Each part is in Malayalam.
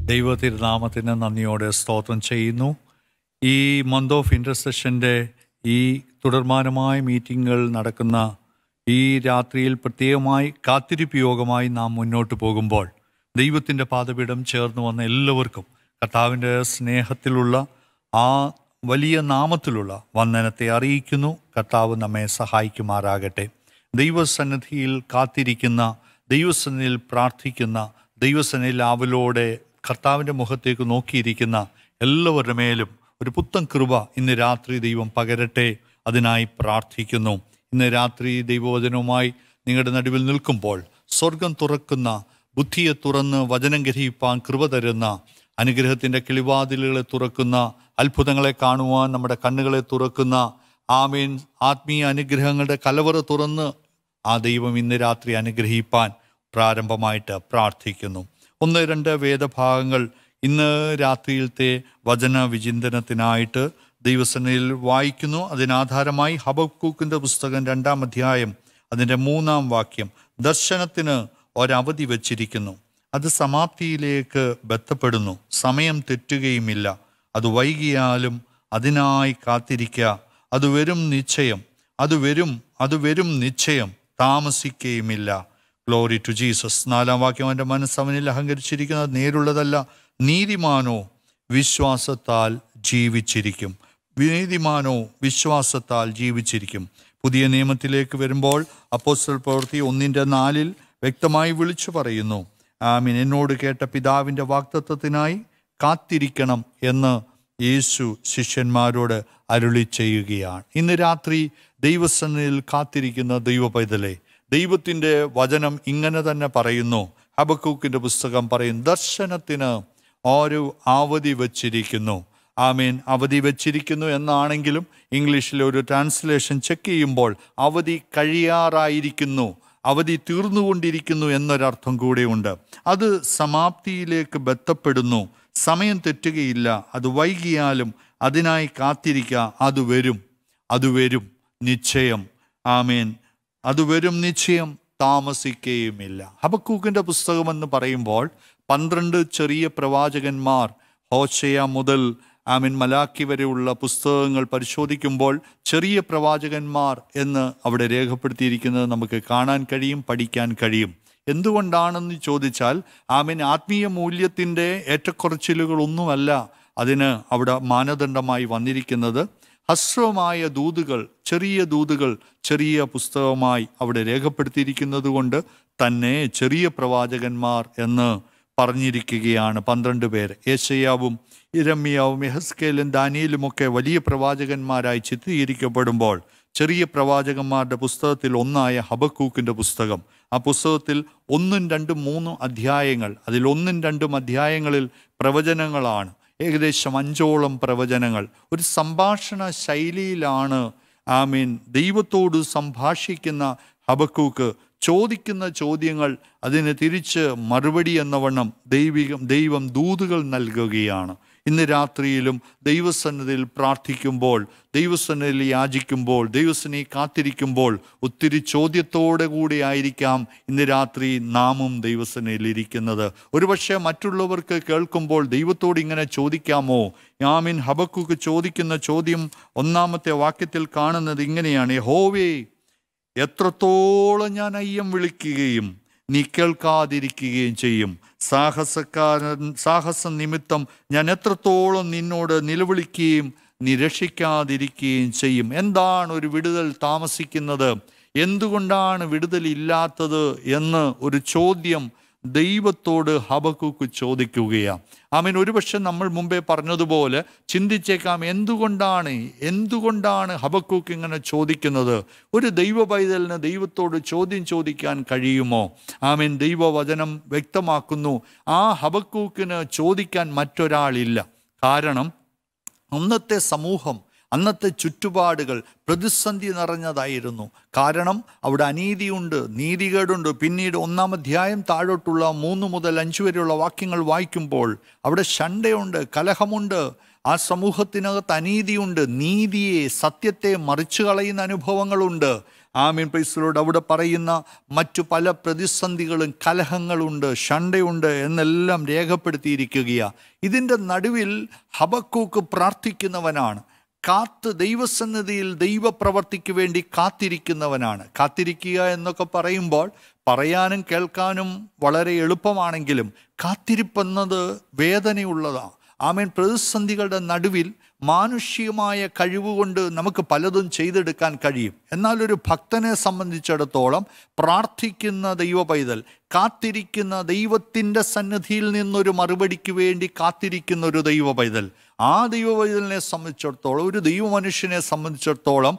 ദൈവ തിരുനാമത്തിന് നന്ദിയോടെ സ്തോത്രം ചെയ്യുന്നു ഈ മന്ത് ഓഫ് ഇൻ്റർസെഷൻ്റെ ഈ തുടർമാനമായ മീറ്റിങ്ങുകൾ നടക്കുന്ന ഈ രാത്രിയിൽ പ്രത്യേകമായി കാത്തിരിപ്പ് യോഗമായി നാം മുന്നോട്ട് പോകുമ്പോൾ ദൈവത്തിൻ്റെ പാദപീഠം ചേർന്ന് വന്ന എല്ലാവർക്കും കർത്താവിൻ്റെ സ്നേഹത്തിലുള്ള ആ വലിയ നാമത്തിലുള്ള വന്ദനത്തെ അറിയിക്കുന്നു കർത്താവ് നമ്മെ സഹായിക്കുമാറാകട്ടെ ദൈവസന്നിധിയിൽ കാത്തിരിക്കുന്ന ദൈവസന്നിധിയിൽ പ്രാർത്ഥിക്കുന്ന ദൈവസന്നിധിയിൽ ആവലോടെ കർത്താവിൻ്റെ മുഖത്തേക്ക് നോക്കിയിരിക്കുന്ന എല്ലാവരുടെ മേലും ഒരു പുത്തൻ കൃപ ഇന്ന് രാത്രി ദൈവം പകരട്ടെ അതിനായി പ്രാർത്ഥിക്കുന്നു ഇന്ന് രാത്രി ദൈവവചനവുമായി നിങ്ങളുടെ നടുവിൽ നിൽക്കുമ്പോൾ സ്വർഗം തുറക്കുന്ന ബുദ്ധിയെ തുറന്ന് വചനം ഗ്രഹിപ്പാൻ കൃപ തരുന്ന അനുഗ്രഹത്തിൻ്റെ കിളിവാതിലുകളെ തുറക്കുന്ന അത്ഭുതങ്ങളെ കാണുവാൻ നമ്മുടെ കണ്ണുകളെ തുറക്കുന്ന ആമീൻ ആത്മീയ അനുഗ്രഹങ്ങളുടെ കലവറ തുറന്ന് ആ ദൈവം ഇന്ന് രാത്രി അനുഗ്രഹിപ്പാൻ പ്രാരംഭമായിട്ട് പ്രാർത്ഥിക്കുന്നു ഒന്ന് രണ്ട് വേദഭാഗങ്ങൾ ഇന്ന് രാത്രിയിലത്തെ വചന വിചിന്തനത്തിനായിട്ട് ദൈവസനയിൽ വായിക്കുന്നു അതിനാധാരമായി ഹബക്കൂക്കിൻ്റെ പുസ്തകം രണ്ടാം അധ്യായം അതിൻ്റെ മൂന്നാം വാക്യം ദർശനത്തിന് ഒരവധി വച്ചിരിക്കുന്നു അത് സമാപ്തിയിലേക്ക് ബന്ധപ്പെടുന്നു സമയം തെറ്റുകയുമില്ല അത് വൈകിയാലും അതിനായി കാത്തിരിക്കുക അത് വരും നിശ്ചയം അത് വരും അത് വരും നിശ്ചയം താമസിക്കുകയുമില്ല ഗ്ലോറി ടു ജീസസ് നാലാം വാക്യം അവൻ്റെ മനസ്സ് അവനിൽ അഹങ്കരിച്ചിരിക്കുന്നത് നേരുള്ളതല്ല നീതിമാനോ വിശ്വാസത്താൽ ജീവിച്ചിരിക്കും നീതിമാനോ വിശ്വാസത്താൽ ജീവിച്ചിരിക്കും പുതിയ നിയമത്തിലേക്ക് വരുമ്പോൾ അപ്പോസ്റ്റൽ പ്രവൃത്തി ഒന്നിൻ്റെ നാലിൽ വ്യക്തമായി വിളിച്ചു പറയുന്നു ആമീൻ എന്നോട് കേട്ട പിതാവിൻ്റെ വാക്തത്വത്തിനായി കാത്തിരിക്കണം എന്ന് യേശു ശിഷ്യന്മാരോട് അരുളി ചെയ്യുകയാണ് ഇന്ന് രാത്രി ദൈവസന്നിധിയിൽ കാത്തിരിക്കുന്ന ദൈവ പൈതലെ ദൈവത്തിൻ്റെ വചനം ഇങ്ങനെ തന്നെ പറയുന്നു ഹബക്കൂക്കിൻ്റെ പുസ്തകം പറയും ദർശനത്തിന് ഒരു അവധി വച്ചിരിക്കുന്നു ആമീൻ അവധി വച്ചിരിക്കുന്നു എന്നാണെങ്കിലും ഇംഗ്ലീഷിലെ ഒരു ട്രാൻസ്ലേഷൻ ചെക്ക് ചെയ്യുമ്പോൾ അവധി കഴിയാറായിരിക്കുന്നു അവധി തീർന്നുകൊണ്ടിരിക്കുന്നു എന്നൊരർത്ഥം കൂടെയുണ്ട് അത് സമാപ്തിയിലേക്ക് ബന്ധപ്പെടുന്നു സമയം തെറ്റുകയില്ല അത് വൈകിയാലും അതിനായി കാത്തിരിക്കുക അത് വരും അത് വരും നിശ്ചയം ആമേൻ അത് വരും നിശ്ചയം താമസിക്കുകയുമില്ല ഹബക്കൂക്കിൻ്റെ പുസ്തകമെന്ന് പറയുമ്പോൾ പന്ത്രണ്ട് ചെറിയ പ്രവാചകന്മാർ ഹോശയ മുതൽ ആമിൻ മലാക്കി വരെയുള്ള പുസ്തകങ്ങൾ പരിശോധിക്കുമ്പോൾ ചെറിയ പ്രവാചകന്മാർ എന്ന് അവിടെ രേഖപ്പെടുത്തിയിരിക്കുന്നത് നമുക്ക് കാണാൻ കഴിയും പഠിക്കാൻ കഴിയും എന്തുകൊണ്ടാണെന്ന് ചോദിച്ചാൽ ആമിൻ ആത്മീയ മൂല്യത്തിൻ്റെ ഏറ്റക്കുറച്ചിലുകളൊന്നുമല്ല അതിന് അവിടെ മാനദണ്ഡമായി വന്നിരിക്കുന്നത് ഹസ്രമായ ദൂതുകൾ ചെറിയ ദൂതുകൾ ചെറിയ പുസ്തകമായി അവിടെ രേഖപ്പെടുത്തിയിരിക്കുന്നത് കൊണ്ട് തന്നെ ചെറിയ പ്രവാചകന്മാർ എന്ന് പറഞ്ഞിരിക്കുകയാണ് പന്ത്രണ്ട് പേർ ഏശയ്യാവും ഇരമ്യാവും യഹസ്കേലും ദാനിയിലുമൊക്കെ വലിയ പ്രവാചകന്മാരായി ചിത്രീകരിക്കപ്പെടുമ്പോൾ ചെറിയ പ്രവാചകന്മാരുടെ പുസ്തകത്തിൽ ഒന്നായ ഹബക്കൂക്കിൻ്റെ പുസ്തകം ആ പുസ്തകത്തിൽ ഒന്നും രണ്ടും മൂന്നും അധ്യായങ്ങൾ അതിൽ ഒന്നും രണ്ടും അധ്യായങ്ങളിൽ പ്രവചനങ്ങളാണ് ഏകദേശം അഞ്ചോളം പ്രവചനങ്ങൾ ഒരു സംഭാഷണ ശൈലിയിലാണ് ആമീൻ ദൈവത്തോട് സംഭാഷിക്കുന്ന ഹബക്കൂക്ക് ചോദിക്കുന്ന ചോദ്യങ്ങൾ അതിന് തിരിച്ച് മറുപടി എന്നവണ്ണം ദൈവികം ദൈവം ദൂതുകൾ നൽകുകയാണ് ഇന്ന് രാത്രിയിലും ദൈവസന്നിധിയിൽ പ്രാർത്ഥിക്കുമ്പോൾ ദൈവസന്നിധിയിൽ യാചിക്കുമ്പോൾ ദൈവസന്നിധി കാത്തിരിക്കുമ്പോൾ ഒത്തിരി ചോദ്യത്തോടെ കൂടി ആയിരിക്കാം ഇന്ന് രാത്രി നാമും ദൈവസന്നിധിയിൽ ഇരിക്കുന്നത് ഒരുപക്ഷെ മറ്റുള്ളവർക്ക് കേൾക്കുമ്പോൾ ദൈവത്തോട് ഇങ്ങനെ ചോദിക്കാമോ യാമിൻ ഹബക്കുക്ക് ചോദിക്കുന്ന ചോദ്യം ഒന്നാമത്തെ വാക്യത്തിൽ കാണുന്നത് ഇങ്ങനെയാണ് ഹോവേ എത്രത്തോളം ഞാൻ അയ്യം വിളിക്കുകയും നീ കേൾക്കാതിരിക്കുകയും ചെയ്യും സാഹസക്കാരൻ സാഹസ നിമിത്തം ഞാൻ എത്രത്തോളം നിന്നോട് നിലവിളിക്കുകയും നീ രക്ഷിക്കാതിരിക്കുകയും ചെയ്യും എന്താണ് ഒരു വിടുതൽ താമസിക്കുന്നത് എന്തുകൊണ്ടാണ് വിടുതലില്ലാത്തത് എന്ന് ഒരു ചോദ്യം ദൈവത്തോട് ഹബക്കുക്ക് ചോദിക്കുകയാണ് ആമീൻ ഒരുപക്ഷെ നമ്മൾ മുമ്പേ പറഞ്ഞതുപോലെ ചിന്തിച്ചേക്കാം എന്തുകൊണ്ടാണ് എന്തുകൊണ്ടാണ് ഹബക്കുക്ക് ഇങ്ങനെ ചോദിക്കുന്നത് ഒരു ദൈവ പൈതലിന് ദൈവത്തോട് ചോദ്യം ചോദിക്കാൻ കഴിയുമോ ആമീൻ ദൈവവചനം വ്യക്തമാക്കുന്നു ആ ഹബക്കൂക്കിന് ചോദിക്കാൻ മറ്റൊരാളില്ല കാരണം അന്നത്തെ സമൂഹം അന്നത്തെ ചുറ്റുപാടുകൾ പ്രതിസന്ധി നിറഞ്ഞതായിരുന്നു കാരണം അവിടെ അനീതിയുണ്ട് നീതികേടുണ്ട് പിന്നീട് ഒന്നാം അധ്യായം താഴോട്ടുള്ള മൂന്ന് മുതൽ അഞ്ച് വരെയുള്ള വാക്യങ്ങൾ വായിക്കുമ്പോൾ അവിടെ ശണ്ടയുണ്ട് കലഹമുണ്ട് ആ സമൂഹത്തിനകത്ത് അനീതിയുണ്ട് നീതിയെ സത്യത്തെ മറിച്ചു കളയുന്ന അനുഭവങ്ങളുണ്ട് ആമീൻ പ്രൈസലോട് അവിടെ പറയുന്ന മറ്റു പല പ്രതിസന്ധികളും കലഹങ്ങളുണ്ട് ഷണ്ടയുണ്ട് എന്നെല്ലാം രേഖപ്പെടുത്തിയിരിക്കുകയാണ് ഇതിൻ്റെ നടുവിൽ ഹബക്കൂക്ക് പ്രാർത്ഥിക്കുന്നവനാണ് കാത്ത് ദൈവസന്നിധിയിൽ ദൈവപ്രവർത്തിക്ക് വേണ്ടി കാത്തിരിക്കുന്നവനാണ് കാത്തിരിക്കുക എന്നൊക്കെ പറയുമ്പോൾ പറയാനും കേൾക്കാനും വളരെ എളുപ്പമാണെങ്കിലും കാത്തിരിപ്പെന്നത് വേദനയുള്ളതാണ് ആമേൻ പ്രതിസന്ധികളുടെ നടുവിൽ മാനുഷികമായ കഴിവുകൊണ്ട് നമുക്ക് പലതും ചെയ്തെടുക്കാൻ കഴിയും എന്നാൽ ഒരു ഭക്തനെ സംബന്ധിച്ചിടത്തോളം പ്രാർത്ഥിക്കുന്ന ദൈവ പൈതൽ കാത്തിരിക്കുന്ന ദൈവത്തിൻ്റെ സന്നിധിയിൽ നിന്നൊരു മറുപടിക്ക് വേണ്ടി കാത്തിരിക്കുന്ന ഒരു ദൈവ പൈതൽ ആ ദൈവ പൈതലിനെ സംബന്ധിച്ചിടത്തോളം ഒരു ദൈവ മനുഷ്യനെ സംബന്ധിച്ചിടത്തോളം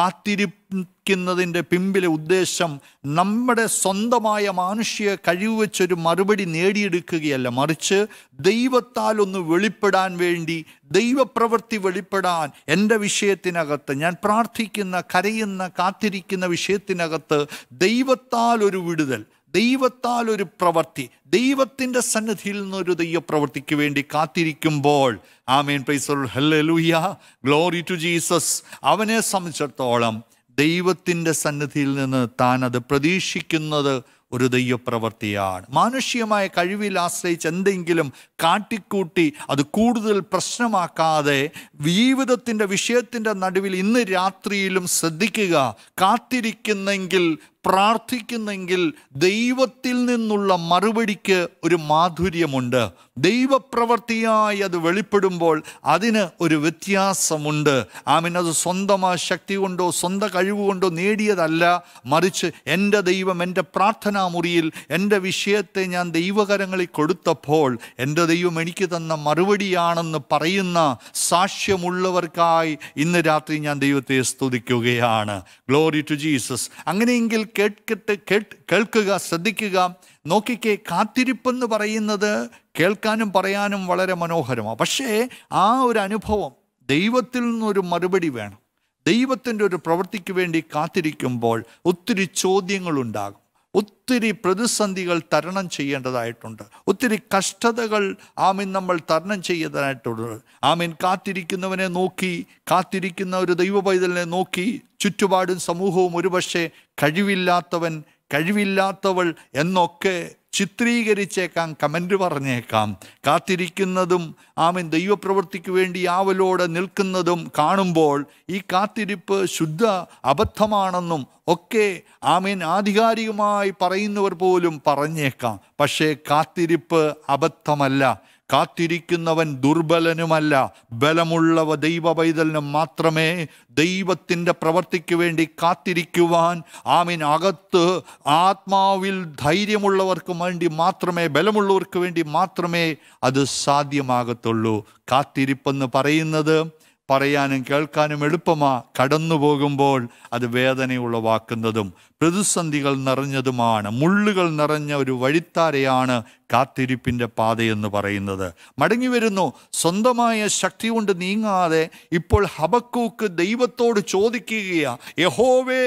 കാത്തിരിക്കുന്നതിൻ്റെ പിമ്പിലെ ഉദ്ദേശം നമ്മുടെ സ്വന്തമായ മാനുഷിക കഴിവ് വെച്ചൊരു മറുപടി നേടിയെടുക്കുകയല്ല മറിച്ച് ദൈവത്താൽ ഒന്ന് വെളിപ്പെടാൻ വേണ്ടി ദൈവപ്രവൃത്തി വെളിപ്പെടാൻ എൻ്റെ വിഷയത്തിനകത്ത് ഞാൻ പ്രാർത്ഥിക്കുന്ന കരയുന്ന കാത്തിരിക്കുന്ന വിഷയത്തിനകത്ത് ദൈവത്താൽ ഒരു വിടുതൽ ദൈവത്താൽ ഒരു പ്രവൃത്തി ദൈവത്തിൻ്റെ സന്നിധിയിൽ നിന്നൊരു ദൈവപ്രവൃത്തിക്ക് വേണ്ടി കാത്തിരിക്കുമ്പോൾ ആമേൻ പ്രൈസോൾ ഹല്ലേലൂയ ഗ്ലോറി ടു ജീസസ് അവനെ സംബന്ധിച്ചിടത്തോളം ദൈവത്തിൻ്റെ സന്നിധിയിൽ നിന്ന് താൻ അത് പ്രതീക്ഷിക്കുന്നത് ഒരു ദൈവപ്രവൃത്തിയാണ് മാനുഷികമായ കഴിവിൽ ആശ്രയിച്ച് എന്തെങ്കിലും കാട്ടിക്കൂട്ടി അത് കൂടുതൽ പ്രശ്നമാക്കാതെ ജീവിതത്തിൻ്റെ വിഷയത്തിൻ്റെ നടുവിൽ ഇന്ന് രാത്രിയിലും ശ്രദ്ധിക്കുക കാത്തിരിക്കുന്നെങ്കിൽ പ്രാർത്ഥിക്കുന്നെങ്കിൽ ദൈവത്തിൽ നിന്നുള്ള മറുപടിക്ക് ഒരു മാധുര്യമുണ്ട് ദൈവപ്രവൃത്തിയായി അത് വെളിപ്പെടുമ്പോൾ അതിന് ഒരു വ്യത്യാസമുണ്ട് ആമിൻ അത് സ്വന്തമായ ശക്തി കൊണ്ടോ സ്വന്തം കഴിവ് കൊണ്ടോ നേടിയതല്ല മറിച്ച് എൻ്റെ ദൈവം എൻ്റെ പ്രാർത്ഥനാ മുറിയിൽ എൻ്റെ വിഷയത്തെ ഞാൻ ദൈവകരങ്ങളിൽ കൊടുത്തപ്പോൾ എൻ്റെ ദൈവം എനിക്ക് തന്ന മറുപടിയാണെന്ന് പറയുന്ന സാക്ഷ്യമുള്ളവർക്കായി ഇന്ന് രാത്രി ഞാൻ ദൈവത്തെ സ്തുതിക്കുകയാണ് ഗ്ലോറി ടു ജീസസ് അങ്ങനെയെങ്കിൽ കേൾക്കട്ടെ കേട്ട് കേൾക്കുക ശ്രദ്ധിക്കുക നോക്കിക്കേ കാത്തിരിപ്പെന്ന് പറയുന്നത് കേൾക്കാനും പറയാനും വളരെ മനോഹരമാണ് പക്ഷേ ആ ഒരു അനുഭവം ദൈവത്തിൽ നിന്നൊരു മറുപടി വേണം ദൈവത്തിൻ്റെ ഒരു പ്രവൃത്തിക്ക് വേണ്ടി കാത്തിരിക്കുമ്പോൾ ഒത്തിരി ചോദ്യങ്ങളുണ്ടാകും ഒത്തിരി പ്രതിസന്ധികൾ തരണം ചെയ്യേണ്ടതായിട്ടുണ്ട് ഒത്തിരി കഷ്ടതകൾ ആമീൻ നമ്മൾ തരണം ചെയ്യേണ്ടതായിട്ടുണ്ട് ആമീൻ കാത്തിരിക്കുന്നവനെ നോക്കി കാത്തിരിക്കുന്ന ഒരു ദൈവ പൈതലിനെ നോക്കി ചുറ്റുപാടും സമൂഹവും ഒരുപക്ഷെ കഴിവില്ലാത്തവൻ കഴിവില്ലാത്തവൾ എന്നൊക്കെ ചിത്രീകരിച്ചേക്കാം കമൻ്റ് പറഞ്ഞേക്കാം കാത്തിരിക്കുന്നതും ആമൻ ദൈവപ്രവൃത്തിക്ക് വേണ്ടി ആവലോടെ നിൽക്കുന്നതും കാണുമ്പോൾ ഈ കാത്തിരിപ്പ് ശുദ്ധ അബദ്ധമാണെന്നും ഒക്കെ ആമീൻ ആധികാരികമായി പറയുന്നവർ പോലും പറഞ്ഞേക്കാം പക്ഷേ കാത്തിരിപ്പ് അബദ്ധമല്ല കാത്തിരിക്കുന്നവൻ ദുർബലനുമല്ല ബലമുള്ളവ ദൈവ പൈതലിനും മാത്രമേ ദൈവത്തിൻ്റെ പ്രവർത്തിക്ക് വേണ്ടി കാത്തിരിക്കുവാൻ ആമീൻ അകത്ത് ആത്മാവിൽ ധൈര്യമുള്ളവർക്ക് വേണ്ടി മാത്രമേ ബലമുള്ളവർക്ക് വേണ്ടി മാത്രമേ അത് സാധ്യമാകത്തുള്ളൂ കാത്തിരിപ്പെന്ന് പറയുന്നത് പറയാനും കേൾക്കാനും എളുപ്പമാ കടന്നു പോകുമ്പോൾ അത് വേദനയുളവാക്കുന്നതും പ്രതിസന്ധികൾ നിറഞ്ഞതുമാണ് മുള്ളുകൾ നിറഞ്ഞ ഒരു വഴിത്താരയാണ് കാത്തിരിപ്പിൻ്റെ പാതയെന്ന് പറയുന്നത് മടങ്ങി വരുന്നു സ്വന്തമായ ശക്തി കൊണ്ട് നീങ്ങാതെ ഇപ്പോൾ ഹബക്കൂക്ക് ദൈവത്തോട് ചോദിക്കുകയാ യഹോവേ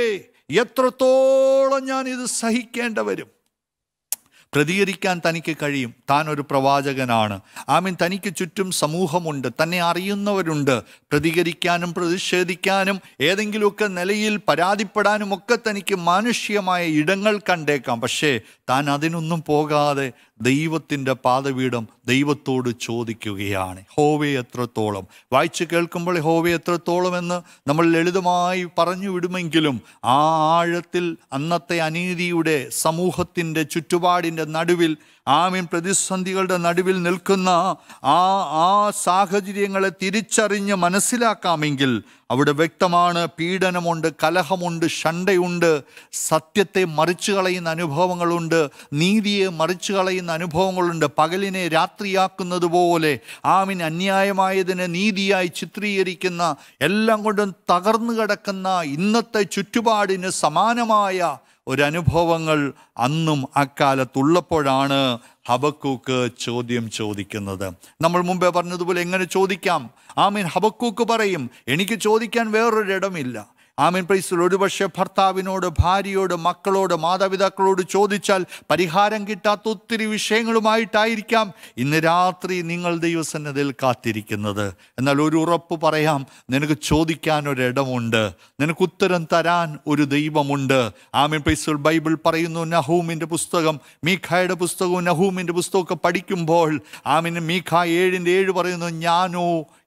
എത്രത്തോളം ഞാൻ ഇത് സഹിക്കേണ്ട വരും പ്രതികരിക്കാൻ തനിക്ക് കഴിയും താൻ ഒരു പ്രവാചകനാണ് ആമീൻ തനിക്ക് ചുറ്റും സമൂഹമുണ്ട് തന്നെ അറിയുന്നവരുണ്ട് പ്രതികരിക്കാനും പ്രതിഷേധിക്കാനും ഏതെങ്കിലുമൊക്കെ നിലയിൽ പരാതിപ്പെടാനും ഒക്കെ തനിക്ക് മാനുഷ്യമായ ഇടങ്ങൾ കണ്ടേക്കാം പക്ഷേ താൻ അതിനൊന്നും പോകാതെ ദൈവത്തിൻ്റെ പാതപീഠം ദൈവത്തോട് ചോദിക്കുകയാണ് ഹോവെ എത്രത്തോളം വായിച്ച് കേൾക്കുമ്പോൾ ഹോവെ എത്രത്തോളം എന്ന് നമ്മൾ ലളിതമായി പറഞ്ഞു വിടുമെങ്കിലും ആ ആഴത്തിൽ അന്നത്തെ അനീതിയുടെ സമൂഹത്തിൻ്റെ ചുറ്റുപാടിൻ്റെ നടുവിൽ ആമീൻ പ്രതിസന്ധികളുടെ നടുവിൽ നിൽക്കുന്ന ആ ആ സാഹചര്യങ്ങളെ തിരിച്ചറിഞ്ഞ് മനസ്സിലാക്കാമെങ്കിൽ അവിടെ വ്യക്തമാണ് പീഡനമുണ്ട് കലഹമുണ്ട് ഷണ്ടയുണ്ട് സത്യത്തെ മറിച്ചു കളയുന്ന അനുഭവങ്ങളുണ്ട് നീതിയെ മറിച്ചു കളയുന്ന അനുഭവങ്ങളുണ്ട് പകലിനെ രാത്രിയാക്കുന്നത് പോലെ ആമിൻ അന്യായമായതിനെ നീതിയായി ചിത്രീകരിക്കുന്ന എല്ലാം കൊണ്ടും തകർന്നു കിടക്കുന്ന ഇന്നത്തെ ചുറ്റുപാടിന് സമാനമായ ഒരനുഭവങ്ങൾ അന്നും അക്കാലത്തുള്ളപ്പോഴാണ് ഹബക്കൂക്ക് ചോദ്യം ചോദിക്കുന്നത് നമ്മൾ മുമ്പേ പറഞ്ഞതുപോലെ എങ്ങനെ ചോദിക്കാം ആമീൻ ഹബക്കൂക്ക് പറയും എനിക്ക് ചോദിക്കാൻ വേറൊരിടമില്ല ആമീൻ പ്രൈസിൽ ഒരുപക്ഷെ ഭർത്താവിനോട് ഭാര്യയോട് മക്കളോട് മാതാപിതാക്കളോട് ചോദിച്ചാൽ പരിഹാരം കിട്ടാത്ത ഒത്തിരി വിഷയങ്ങളുമായിട്ടായിരിക്കാം ഇന്ന് രാത്രി നിങ്ങൾ ദൈവസന്നതയിൽ കാത്തിരിക്കുന്നത് എന്നാൽ ഒരു ഉറപ്പ് പറയാം നിനക്ക് ചോദിക്കാൻ ഒരിടമുണ്ട് നിനക്ക് ഉത്തരം തരാൻ ഒരു ദൈവമുണ്ട് ആമീൻ പ്രൈസിൽ ബൈബിൾ പറയുന്നു നഹൂമിൻ്റെ പുസ്തകം മീഖായുടെ പുസ്തകവും നഹൂമിൻ്റെ പുസ്തകമൊക്കെ പഠിക്കുമ്പോൾ ആമീൻ മീഖ ഏഴിൻ്റെ ഏഴ് പറയുന്നു ഞാനോ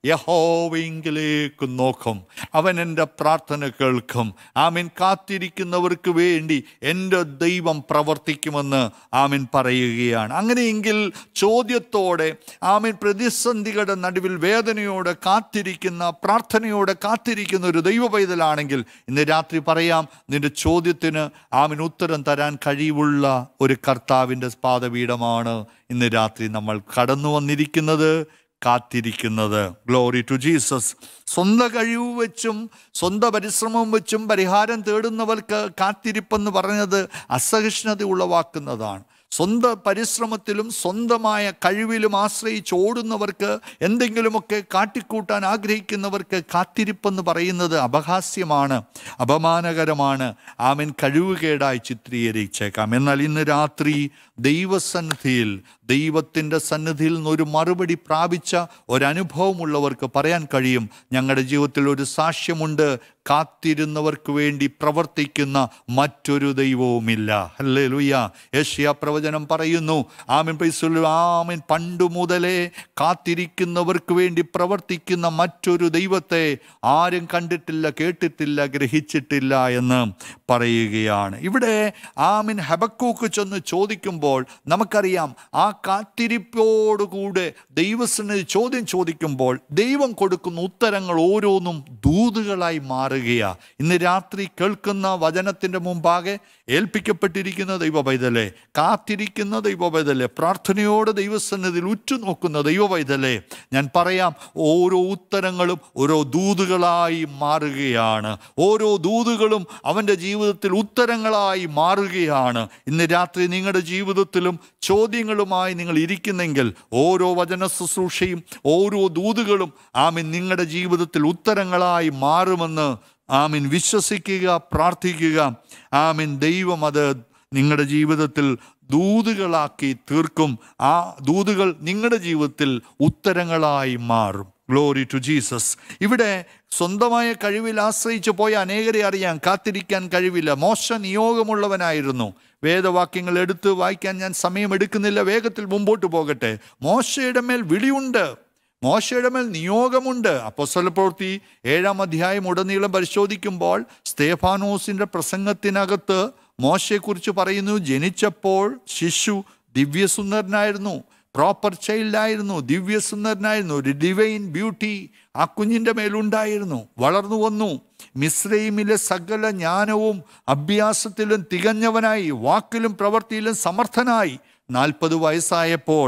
യഹോവെങ്കിലേക്ക് നോക്കും അവൻ എൻ്റെ പ്രാർത്ഥന കേൾക്കും ആമീൻ കാത്തിരിക്കുന്നവർക്ക് വേണ്ടി എൻ്റെ ദൈവം പ്രവർത്തിക്കുമെന്ന് ആമീൻ പറയുകയാണ് അങ്ങനെയെങ്കിൽ ചോദ്യത്തോടെ ആമീൻ പ്രതിസന്ധികളുടെ നടുവിൽ വേദനയോടെ കാത്തിരിക്കുന്ന പ്രാർത്ഥനയോടെ കാത്തിരിക്കുന്ന ഒരു ദൈവ പൈതലാണെങ്കിൽ ഇന്ന് രാത്രി പറയാം നിന്റെ ചോദ്യത്തിന് ആമീൻ ഉത്തരം തരാൻ കഴിവുള്ള ഒരു കർത്താവിൻ്റെ പാദപീഠമാണ് ഇന്ന് രാത്രി നമ്മൾ കടന്നു വന്നിരിക്കുന്നത് കാത്തിരിക്കുന്നത് ഗ്ലോറി ടു ജീസസ് സ്വന്തം കഴിവ് വെച്ചും സ്വന്തം പരിശ്രമം വെച്ചും പരിഹാരം തേടുന്നവർക്ക് കാത്തിരിപ്പെന്ന് പറഞ്ഞത് അസഹിഷ്ണുത ഉളവാക്കുന്നതാണ് സ്വന്തം പരിശ്രമത്തിലും സ്വന്തമായ കഴിവിലും ആശ്രയിച്ച് ഓടുന്നവർക്ക് എന്തെങ്കിലുമൊക്കെ കാട്ടിക്കൂട്ടാൻ ആഗ്രഹിക്കുന്നവർക്ക് കാത്തിരിപ്പെന്ന് പറയുന്നത് അപഹാസ്യമാണ് അപമാനകരമാണ് ആമൻ കഴിവുകേടായി ചിത്രീകരിച്ചേക്കാം എന്നാൽ ഇന്ന് രാത്രി ദൈവസന്നിധിയിൽ ദൈവത്തിൻ്റെ സന്നിധിയിൽ നിന്നൊരു മറുപടി പ്രാപിച്ച ഒരനുഭവമുള്ളവർക്ക് പറയാൻ കഴിയും ഞങ്ങളുടെ ജീവിതത്തിൽ ഒരു സാക്ഷ്യമുണ്ട് കാത്തിരുന്നവർക്ക് വേണ്ടി പ്രവർത്തിക്കുന്ന മറ്റൊരു ദൈവവുമില്ല അല്ലേ ലുയ്യ യേഷ്യ പ്രവചനം പറയുന്നു ആമിൻ പൈസുൽ ആമിൻ പണ്ടു മുതലേ കാത്തിരിക്കുന്നവർക്ക് വേണ്ടി പ്രവർത്തിക്കുന്ന മറ്റൊരു ദൈവത്തെ ആരും കണ്ടിട്ടില്ല കേട്ടിട്ടില്ല ഗ്രഹിച്ചിട്ടില്ല എന്ന് പറയുകയാണ് ഇവിടെ ആമിൻ ഹബക്കൂക്ക് ചെന്ന് ചോദിക്കുമ്പോൾ നമുക്കറിയാം ആ കാത്തിരിപ്പോടുകൂടെ ദൈവത്തിന് ചോദ്യം ചോദിക്കുമ്പോൾ ദൈവം കൊടുക്കുന്ന ഉത്തരങ്ങൾ ഓരോന്നും ദൂതുകളായി മാറുകയാ ഇന്ന് രാത്രി കേൾക്കുന്ന വചനത്തിൻ്റെ മുമ്പാകെ ഏൽപ്പിക്കപ്പെട്ടിരിക്കുന്ന ദൈവ പൈതലെ കാത്തിരിക്കുന്ന ദൈവ പൈതലെ പ്രാർത്ഥനയോടെ ദൈവസന്നിധിയിൽ ഉറ്റുനോക്കുന്ന ദൈവ പൈതലെ ഞാൻ പറയാം ഓരോ ഉത്തരങ്ങളും ഓരോ ദൂതുകളായി മാറുകയാണ് ഓരോ ദൂതുകളും അവൻ്റെ ജീവിതത്തിൽ ഉത്തരങ്ങളായി മാറുകയാണ് ഇന്ന് രാത്രി നിങ്ങളുടെ ജീവിതത്തിലും ചോദ്യങ്ങളുമായി നിങ്ങൾ ഇരിക്കുന്നെങ്കിൽ ഓരോ വചന ശുശ്രൂഷയും ഓരോ ദൂതുകളും ആമിൻ നിങ്ങളുടെ ജീവിതത്തിൽ ഉത്തരങ്ങളായി മാറുമെന്ന് ആമിൻ വിശ്വസിക്കുക പ്രാർത്ഥിക്കുക ആമിൻ ദൈവം അത് നിങ്ങളുടെ ജീവിതത്തിൽ ദൂതുകളാക്കി തീർക്കും ആ ദൂതുകൾ നിങ്ങളുടെ ജീവിതത്തിൽ ഉത്തരങ്ങളായി മാറും ഗ്ലോറി ടു ജീസസ് ഇവിടെ സ്വന്തമായ കഴിവിൽ ആശ്രയിച്ചു പോയ അനേകരെ അറിയാൻ കാത്തിരിക്കാൻ കഴിവില്ല മോശ നിയോഗമുള്ളവനായിരുന്നു വേദവാക്യങ്ങൾ എടുത്ത് വായിക്കാൻ ഞാൻ സമയമെടുക്കുന്നില്ല വേഗത്തിൽ മുമ്പോട്ട് പോകട്ടെ മോശയുടെ മേൽ വിളിയുണ്ട് മോശയുടെ മേൽ നിയോഗമുണ്ട് അപ്പോസ്തല പ്രവൃത്തി ഏഴാം അധ്യായം ഉടനീളം പരിശോധിക്കുമ്പോൾ സ്തേഫാനോസിന്റെ പ്രസംഗത്തിനകത്ത് മോശയെക്കുറിച്ച് പറയുന്നു ജനിച്ചപ്പോൾ ശിശു ദിവ്യസുന്ദരനായിരുന്നു പ്രോപ്പർ ചൈൽഡായിരുന്നു ദിവ്യസുന്ദരനായിരുന്നു ഒരു ഡിവൈൻ ബ്യൂട്ടി ആ കുഞ്ഞിൻ്റെ മേലുണ്ടായിരുന്നു വളർന്നു വന്നു മിശ്രൈമിലെ സകല ജ്ഞാനവും അഭ്യാസത്തിലും തികഞ്ഞവനായി വാക്കിലും പ്രവൃത്തിയിലും സമർത്ഥനായി നാൽപ്പത് വയസ്സായപ്പോൾ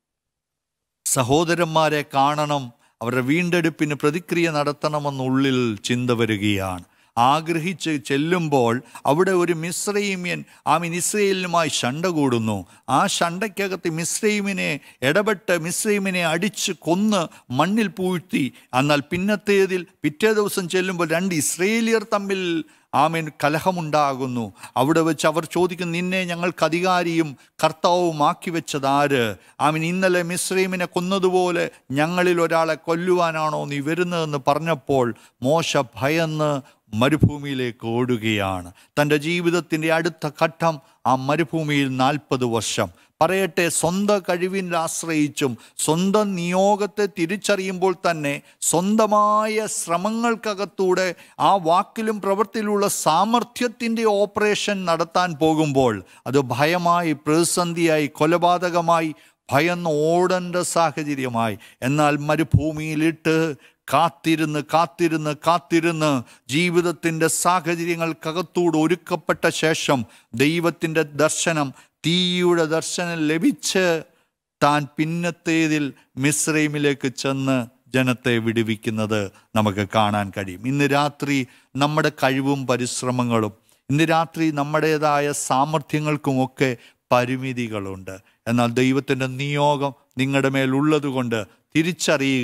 സഹോദരന്മാരെ കാണണം അവരുടെ വീണ്ടെടുപ്പിന് പ്രതിക്രിയ നടത്തണമെന്നുള്ളിൽ ചിന്ത വരികയാണ് ആഗ്രഹിച്ച് ചെല്ലുമ്പോൾ അവിടെ ഒരു മിശ്രൈമ്യൻ ആ ഇസ്രയേലിനുമായി ശണ്ട കൂടുന്നു ആ ശണ്ടയ്ക്കകത്ത് മിശ്രൈമിനെ ഇടപെട്ട് മിശ്രൈമിനെ അടിച്ച് കൊന്ന് മണ്ണിൽ പൂഴ്ത്തി എന്നാൽ പിന്നത്തേതിൽ പിറ്റേ ദിവസം ചെല്ലുമ്പോൾ രണ്ട് ഇസ്രയേലിയർ തമ്മിൽ ആമീൻ കലഹമുണ്ടാകുന്നു അവിടെ വെച്ച് അവർ ചോദിക്കുന്നു നിന്നെ ഞങ്ങൾക്ക് അധികാരിയും കർത്താവുമാക്കി വെച്ചത് ആര് ആമീൻ ഇന്നലെ മിശ്രീമിനെ കൊന്നതുപോലെ ഞങ്ങളിൽ ഒരാളെ കൊല്ലുവാനാണോ നീ വരുന്നതെന്ന് പറഞ്ഞപ്പോൾ മോശ ഭയന്ന് മരുഭൂമിയിലേക്ക് ഓടുകയാണ് തൻ്റെ ജീവിതത്തിൻ്റെ അടുത്ത ഘട്ടം ആ മരുഭൂമിയിൽ നാൽപ്പത് വർഷം പറയട്ടെ സ്വന്തം കഴിവിൽ ആശ്രയിച്ചും സ്വന്തം നിയോഗത്തെ തിരിച്ചറിയുമ്പോൾ തന്നെ സ്വന്തമായ ശ്രമങ്ങൾക്കകത്തൂടെ ആ വാക്കിലും പ്രവൃത്തിയിലുള്ള സാമർഥ്യത്തിൻ്റെ ഓപ്പറേഷൻ നടത്താൻ പോകുമ്പോൾ അത് ഭയമായി പ്രതിസന്ധിയായി കൊലപാതകമായി ഭയന്ന് ഓടേണ്ട സാഹചര്യമായി എന്നാൽ മരുഭൂമിയിലിട്ട് കാത്തിരുന്ന് കാത്തിരുന്ന് കാത്തിരുന്ന് ജീവിതത്തിൻ്റെ സാഹചര്യങ്ങൾക്കകത്തൂടെ ഒരുക്കപ്പെട്ട ശേഷം ദൈവത്തിൻ്റെ ദർശനം തീയുടെ ദർശനം ലഭിച്ച് താൻ പിന്നത്തേതിൽ മിശ്രൈമിലേക്ക് ചെന്ന് ജനത്തെ വിടുവിക്കുന്നത് നമുക്ക് കാണാൻ കഴിയും ഇന്ന് രാത്രി നമ്മുടെ കഴിവും പരിശ്രമങ്ങളും ഇന്ന് രാത്രി നമ്മുടേതായ സാമർഥ്യങ്ങൾക്കുമൊക്കെ പരിമിതികളുണ്ട് എന്നാൽ ദൈവത്തിൻ്റെ നിയോഗം നിങ്ങളുടെ മേലുള്ളതുകൊണ്ട് തിരിച്ചറിയുക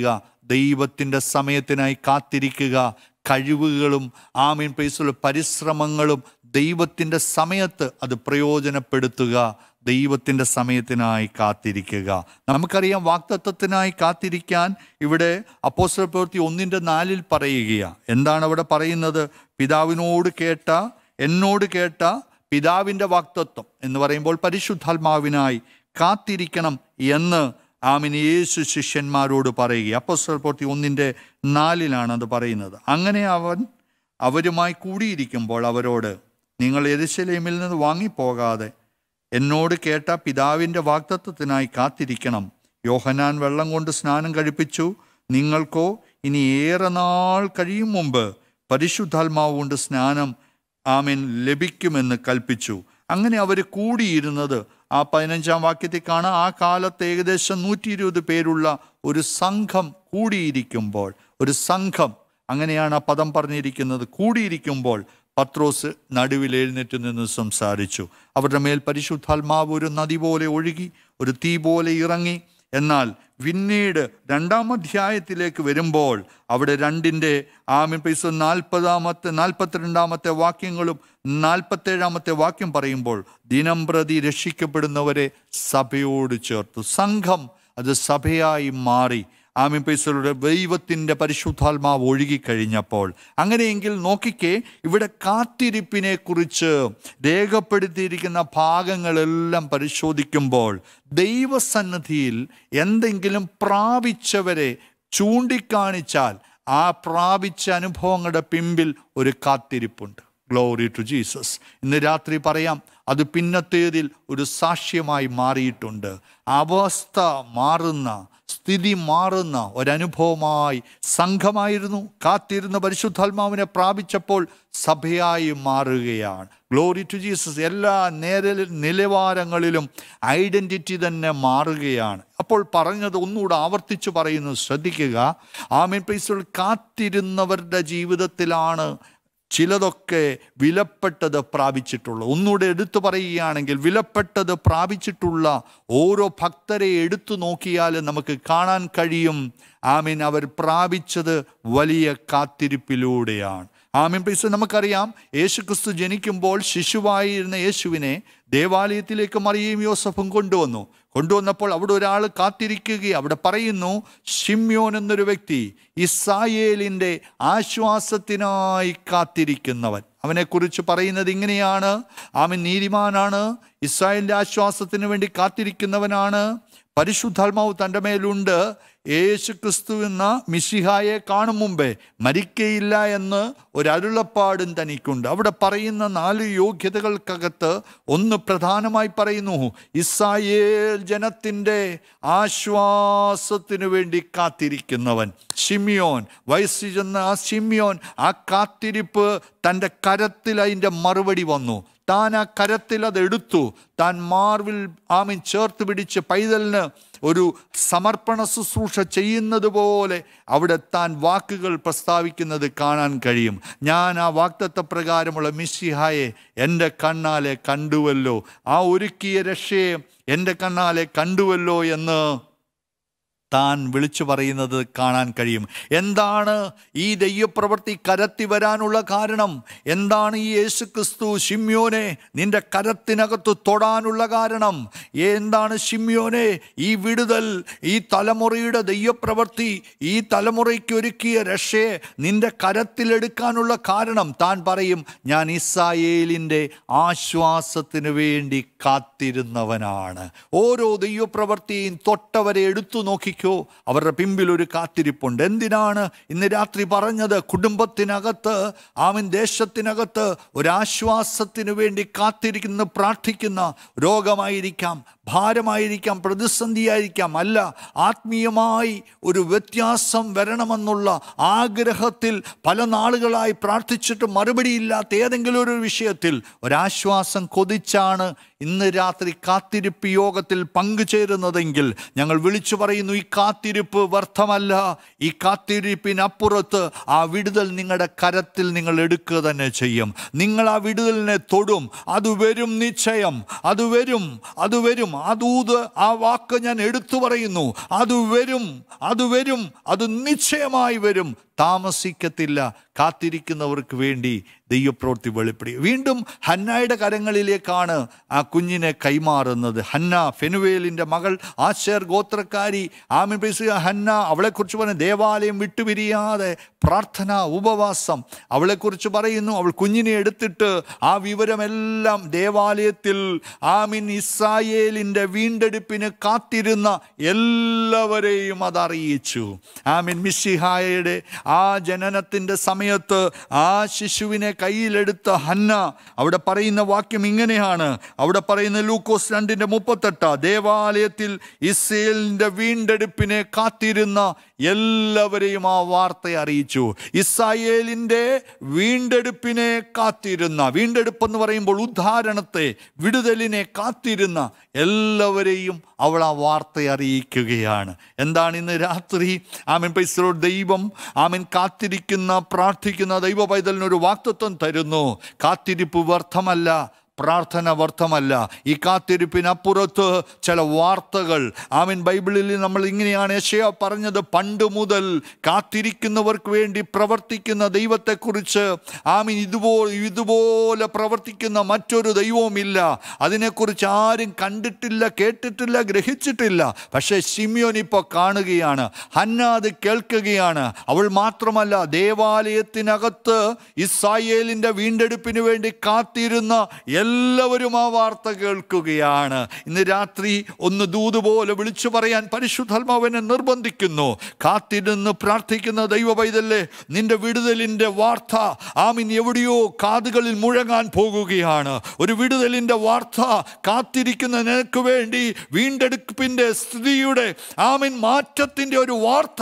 ദൈവത്തിൻ്റെ സമയത്തിനായി കാത്തിരിക്കുക കഴിവുകളും ആമീൻ പൈസയുള്ള പരിശ്രമങ്ങളും ദൈവത്തിൻ്റെ സമയത്ത് അത് പ്രയോജനപ്പെടുത്തുക ദൈവത്തിൻ്റെ സമയത്തിനായി കാത്തിരിക്കുക നമുക്കറിയാം വാക്തത്വത്തിനായി കാത്തിരിക്കാൻ ഇവിടെ അപ്പോസ്റ്റൽ പ്രവൃത്തി ഒന്നിൻ്റെ നാലിൽ പറയുകയാണ് എന്താണ് അവിടെ പറയുന്നത് പിതാവിനോട് കേട്ട എന്നോട് കേട്ട പിതാവിൻ്റെ വാക്തത്വം എന്ന് പറയുമ്പോൾ പരിശുദ്ധാത്മാവിനായി കാത്തിരിക്കണം എന്ന് ആമിൻ യേശു ശിഷ്യന്മാരോട് പറയുക അപ്പോസ്റ്റൽ പ്രവൃത്തി ഒന്നിൻ്റെ നാലിലാണ് അത് പറയുന്നത് അങ്ങനെ അവൻ അവരുമായി കൂടിയിരിക്കുമ്പോൾ അവരോട് നിങ്ങൾ എരുശലേമിൽ നിന്ന് വാങ്ങിപ്പോകാതെ എന്നോട് കേട്ട പിതാവിൻ്റെ വാക്തത്വത്തിനായി കാത്തിരിക്കണം യോഹനാൻ വെള്ളം കൊണ്ട് സ്നാനം കഴിപ്പിച്ചു നിങ്ങൾക്കോ ഇനി ഏറെ നാൾ കഴിയും മുമ്പ് പരിശുദ്ധാത്മാവ് കൊണ്ട് സ്നാനം ആമീൻ ലഭിക്കുമെന്ന് കൽപ്പിച്ചു അങ്ങനെ അവർ കൂടിയിരുന്നത് ആ പതിനഞ്ചാം വാക്യത്തിൽ കാണാം ആ കാലത്ത് ഏകദേശം നൂറ്റി ഇരുപത് പേരുള്ള ഒരു സംഘം കൂടിയിരിക്കുമ്പോൾ ഒരു സംഘം അങ്ങനെയാണ് ആ പദം പറഞ്ഞിരിക്കുന്നത് കൂടിയിരിക്കുമ്പോൾ പത്രോസ് നടുവിൽ എഴുന്നേറ്റ് നിന്ന് സംസാരിച്ചു അവരുടെ മേൽ പരിശുദ്ധാത്മാവ് ഒരു നദി പോലെ ഒഴുകി ഒരു തീ പോലെ ഇറങ്ങി എന്നാൽ പിന്നീട് രണ്ടാം അധ്യായത്തിലേക്ക് വരുമ്പോൾ അവിടെ രണ്ടിൻ്റെ ആമിൻ പൈസ നാൽപ്പതാമത്തെ നാൽപ്പത്തിരണ്ടാമത്തെ വാക്യങ്ങളും നാൽപ്പത്തേഴാമത്തെ വാക്യം പറയുമ്പോൾ ദിനം പ്രതി രക്ഷിക്കപ്പെടുന്നവരെ സഭയോട് ചേർത്തു സംഘം അത് സഭയായി മാറി ആമിൻ പൈസയുടെ ദൈവത്തിൻ്റെ പരിശുദ്ധാത്മാവ് ഒഴുകിക്കഴിഞ്ഞപ്പോൾ അങ്ങനെയെങ്കിൽ നോക്കിക്കേ ഇവിടെ കാത്തിരിപ്പിനെ കുറിച്ച് രേഖപ്പെടുത്തിയിരിക്കുന്ന ഭാഗങ്ങളെല്ലാം പരിശോധിക്കുമ്പോൾ ദൈവസന്നിധിയിൽ എന്തെങ്കിലും പ്രാപിച്ചവരെ ചൂണ്ടിക്കാണിച്ചാൽ ആ പ്രാപിച്ച അനുഭവങ്ങളുടെ പിമ്പിൽ ഒരു കാത്തിരിപ്പുണ്ട് ഗ്ലോറി ടു ജീസസ് ഇന്ന് രാത്രി പറയാം അത് പിന്നത്തേതിൽ ഒരു സാക്ഷ്യമായി മാറിയിട്ടുണ്ട് അവസ്ഥ മാറുന്ന സ്ഥിതി മാറുന്ന ഒരനുഭവമായി സംഘമായിരുന്നു കാത്തിരുന്ന പരിശുദ്ധാത്മാവിനെ പ്രാപിച്ചപ്പോൾ സഭയായി മാറുകയാണ് ഗ്ലോറി ടു ജീസസ് എല്ലാ നേര നിലവാരങ്ങളിലും ഐഡൻറ്റിറ്റി തന്നെ മാറുകയാണ് അപ്പോൾ പറഞ്ഞത് ഒന്നുകൂടെ ആവർത്തിച്ച് പറയുന്നു ശ്രദ്ധിക്കുക ആമീൻ പ്രീസുകൾ കാത്തിരുന്നവരുടെ ജീവിതത്തിലാണ് ചിലതൊക്കെ വിലപ്പെട്ടത് പ്രാപിച്ചിട്ടുള്ള ഒന്നുകൂടെ എടുത്തു പറയുകയാണെങ്കിൽ വിലപ്പെട്ടത് പ്രാപിച്ചിട്ടുള്ള ഓരോ ഭക്തരെ എടുത്തു നോക്കിയാൽ നമുക്ക് കാണാൻ കഴിയും ആമീൻ അവർ പ്രാപിച്ചത് വലിയ കാത്തിരിപ്പിലൂടെയാണ് ആമീൻ പൈസ നമുക്കറിയാം യേശുക്രിസ്തു ജനിക്കുമ്പോൾ ശിശുവായിരുന്ന യേശുവിനെ ദേവാലയത്തിലേക്ക് മറിയയും യോസഫും കൊണ്ടുവന്നു കൊണ്ടുവന്നപ്പോൾ അവിടെ ഒരാൾ കാത്തിരിക്കുകയും അവിടെ പറയുന്നു ഷിമ്യോൻ എന്നൊരു വ്യക്തി ഇസ്രായേലിൻ്റെ ആശ്വാസത്തിനായി കാത്തിരിക്കുന്നവൻ അവനെക്കുറിച്ച് പറയുന്നത് ഇങ്ങനെയാണ് ആമൻ നീതിമാനാണ് ഇസ്രായേലിൻ്റെ ആശ്വാസത്തിന് വേണ്ടി കാത്തിരിക്കുന്നവനാണ് പരിശുദ്ധാത്മാവ് തൻ്റെ മേലുണ്ട് യേശു ക്രിസ്തു എന്ന മിശിഹായെ കാണും മുമ്പേ മരിക്കയില്ല എന്ന് ഒരരുളപ്പാടും തനിക്കുണ്ട് അവിടെ പറയുന്ന നാല് യോഗ്യതകൾക്കകത്ത് ഒന്ന് പ്രധാനമായി പറയുന്നു ഇസ്രായേൽ ജനത്തിൻ്റെ ആശ്വാസത്തിനു വേണ്ടി കാത്തിരിക്കുന്നവൻ ഷിമിയോൻ വയസ്സിൽ ചെന്ന ആ ഷിമിയോൻ ആ കാത്തിരിപ്പ് തൻ്റെ കരത്തിൽ അതിൻ്റെ മറുപടി വന്നു താൻ ആ കരത്തിൽ അത് എടുത്തു താൻ മാർവിൽ ആമീൻ ചേർത്ത് പിടിച്ച് പൈതലിന് ഒരു സമർപ്പണ ശുശ്രൂഷ ചെയ്യുന്നത് പോലെ അവിടെ താൻ വാക്കുകൾ പ്രസ്താവിക്കുന്നത് കാണാൻ കഴിയും ഞാൻ ആ വാക്തത്വ പ്രകാരമുള്ള മിസ്സിഹായെ എൻ്റെ കണ്ണാലെ കണ്ടുവല്ലോ ആ ഒരുക്കിയ രക്ഷയെ എൻ്റെ കണ്ണാലെ കണ്ടുവല്ലോ എന്ന് താൻ വിളിച്ചു പറയുന്നത് കാണാൻ കഴിയും എന്താണ് ഈ ദൈവപ്രവൃത്തി കരത്തി വരാനുള്ള കാരണം എന്താണ് ഈ യേശു ക്രിസ്തു ഷിമ്യോനെ നിന്റെ കരത്തിനകത്ത് തൊടാനുള്ള കാരണം എന്താണ് ഷിമ്യോനെ ഈ വിടുതൽ ഈ തലമുറയുടെ ദൈവപ്രവൃത്തി ഈ തലമുറയ്ക്ക് ഒരുക്കിയ രക്ഷയെ നിന്റെ കരത്തിലെടുക്കാനുള്ള കാരണം താൻ പറയും ഞാൻ ഇസ്രായേലിൻ്റെ ആശ്വാസത്തിന് വേണ്ടി കാത്തിരുന്നവനാണ് ഓരോ ദൈവപ്രവൃത്തിയും തൊട്ടവരെ എടുത്തു നോക്കി നോക്കിക്കോ അവരുടെ പിമ്പിൽ ഒരു കാത്തിരിപ്പുണ്ട് എന്തിനാണ് ഇന്ന് രാത്രി പറഞ്ഞത് കുടുംബത്തിനകത്ത് ആമിൻ ദേശത്തിനകത്ത് ഒരാശ്വാസത്തിന് വേണ്ടി കാത്തിരിക്കുന്ന പ്രാർത്ഥിക്കുന്ന രോഗമായിരിക്കാം ഭാരമായിരിക്കാം പ്രതിസന്ധിയായിരിക്കാം അല്ല ആത്മീയമായി ഒരു വ്യത്യാസം വരണമെന്നുള്ള ആഗ്രഹത്തിൽ പല നാളുകളായി പ്രാർത്ഥിച്ചിട്ട് മറുപടിയില്ലാത്ത ഏതെങ്കിലും ഒരു വിഷയത്തിൽ ഒരാശ്വാസം കൊതിച്ചാണ് ഇന്ന് രാത്രി കാത്തിരിപ്പ് യോഗത്തിൽ പങ്കുചേരുന്നതെങ്കിൽ ഞങ്ങൾ വിളിച്ചു പറയുന്നു ഈ കാത്തിരിപ്പ് വ്യർത്ഥമല്ല ഈ കാത്തിരിപ്പിനപ്പുറത്ത് ആ വിടുതൽ നിങ്ങളുടെ കരത്തിൽ നിങ്ങൾ എടുക്കുക തന്നെ ചെയ്യും നിങ്ങൾ ആ വിടുതലിനെ തൊടും അത് വരും നിശ്ചയം അത് വരും അത് വരും ആ ദൂത് ആ വാക്ക് ഞാൻ എടുത്തു പറയുന്നു അത് വരും അത് വരും അത് നിശ്ചയമായി വരും താമസിക്കത്തില്ല കാത്തിരിക്കുന്നവർക്ക് വേണ്ടി ദൈവപ്രവൃത്തി വെളിപ്പെടുത്തി വീണ്ടും ഹന്നായുടെ കരങ്ങളിലേക്കാണ് ആ കുഞ്ഞിനെ കൈമാറുന്നത് ഹന്ന ഫെനുവേലിൻ്റെ മകൾ ആശേർ ഗോത്രക്കാരി ആമിൻ പേസുക ഹന്ന അവളെക്കുറിച്ച് പറഞ്ഞ ദേവാലയം വിട്ടുപിരിയാതെ പ്രാർത്ഥന ഉപവാസം അവളെക്കുറിച്ച് പറയുന്നു അവൾ കുഞ്ഞിനെ എടുത്തിട്ട് ആ വിവരമെല്ലാം ദേവാലയത്തിൽ ആമിൻ ഇസ്രായേലിൻ്റെ വീണ്ടെടുപ്പിന് കാത്തിരുന്ന എല്ലാവരെയും അതറിയിച്ചു ആമിൻ മിസ്സിഹായയുടെ ആ ജനനത്തിൻ്റെ സമയത്ത് ആ ശിശുവിനെ കയ്യിലെടുത്ത ഹന്ന അവിടെ പറയുന്ന വാക്യം ഇങ്ങനെയാണ് അവിടെ പറയുന്ന ലൂക്കോസ് രണ്ടിൻ്റെ മുപ്പത്തെട്ട് ദേവാലയത്തിൽ ഇസ്രയേലിൻ്റെ വീണ്ടെടുപ്പിനെ കാത്തിരുന്ന എല്ലാവരെയും ആ വാർത്ത അറിയിച്ചു ഇസ്രായേലിൻ്റെ വീണ്ടെടുപ്പിനെ കാത്തിരുന്ന വീണ്ടെടുപ്പ് എന്ന് പറയുമ്പോൾ ഉദ്ധാരണത്തെ വിടുതലിനെ കാത്തിരുന്ന എല്ലാവരെയും അവൾ ആ വാർത്ത അറിയിക്കുകയാണ് എന്താണ് ഇന്ന് രാത്രി ആമൻ പൈസലോട് ദൈവം ആമൻ കാത്തിരിക്കുന്ന പ്രാർത്ഥിക്കുന്ന ദൈവ പൈതലിനൊരു വാക്തത്വം തരുന്നു കാത്തിരിപ്പ് വ്യർത്ഥമല്ല പ്രാർത്ഥന വ്യർത്ഥമല്ല ഈ കാത്തിരിപ്പിനപ്പുറത്ത് ചില വാർത്തകൾ ആമൻ ബൈബിളിൽ നമ്മൾ ഇങ്ങനെയാണ് യശയ പറഞ്ഞത് പണ്ട് മുതൽ കാത്തിരിക്കുന്നവർക്ക് വേണ്ടി പ്രവർത്തിക്കുന്ന ദൈവത്തെക്കുറിച്ച് ആമീൻ ഇതുപോലെ ഇതുപോലെ പ്രവർത്തിക്കുന്ന മറ്റൊരു ദൈവവുമില്ല അതിനെക്കുറിച്ച് ആരും കണ്ടിട്ടില്ല കേട്ടിട്ടില്ല ഗ്രഹിച്ചിട്ടില്ല പക്ഷേ ശിമ്യോൻ ഇപ്പോൾ കാണുകയാണ് ഹന്ന അത് കേൾക്കുകയാണ് അവൾ മാത്രമല്ല ദേവാലയത്തിനകത്ത് ഇസ്രായേലിൻ്റെ വീണ്ടെടുപ്പിന് വേണ്ടി കാത്തിരുന്ന എല്ലാവരും ആ വാർത്ത കേൾക്കുകയാണ് ഇന്ന് രാത്രി ഒന്ന് ദൂതുപോലെ വിളിച്ചു പറയാൻ പരിശുദ്ധാത്മാവിനെ നിർബന്ധിക്കുന്നു കാത്തിരുന്ന് പ്രാർത്ഥിക്കുന്ന ദൈവ പൈതല്ലേ നിന്റെ വിടുതലിൻ്റെ വാർത്ത ആമിൻ എവിടെയോ കാതുകളിൽ മുഴങ്ങാൻ പോകുകയാണ് ഒരു വിടുതലിൻ്റെ വാർത്ത കാത്തിരിക്കുന്ന നിനക്ക് വേണ്ടി വീണ്ടെടുപ്പിൻ്റെ സ്ഥിതിയുടെ ആമിൻ മാറ്റത്തിൻ്റെ ഒരു വാർത്ത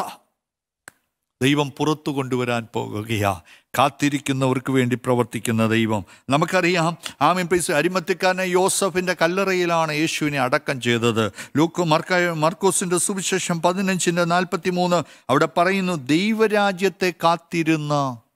ദൈവം പുറത്തു കൊണ്ടുവരാൻ പോകുകയാ കാത്തിരിക്കുന്നവർക്ക് വേണ്ടി പ്രവർത്തിക്കുന്ന ദൈവം നമുക്കറിയാം ആമീൻ പൈസ അരിമത്തിക്കാരനെ യോസഫിൻ്റെ കല്ലറയിലാണ് യേശുവിനെ അടക്കം ചെയ്തത് ലൂക്ക് മർക്ക മർക്കോസിൻ്റെ സുവിശേഷം പതിനഞ്ചിൻ്റെ നാൽപ്പത്തി മൂന്ന് അവിടെ പറയുന്നു ദൈവരാജ്യത്തെ കാത്തിരുന്ന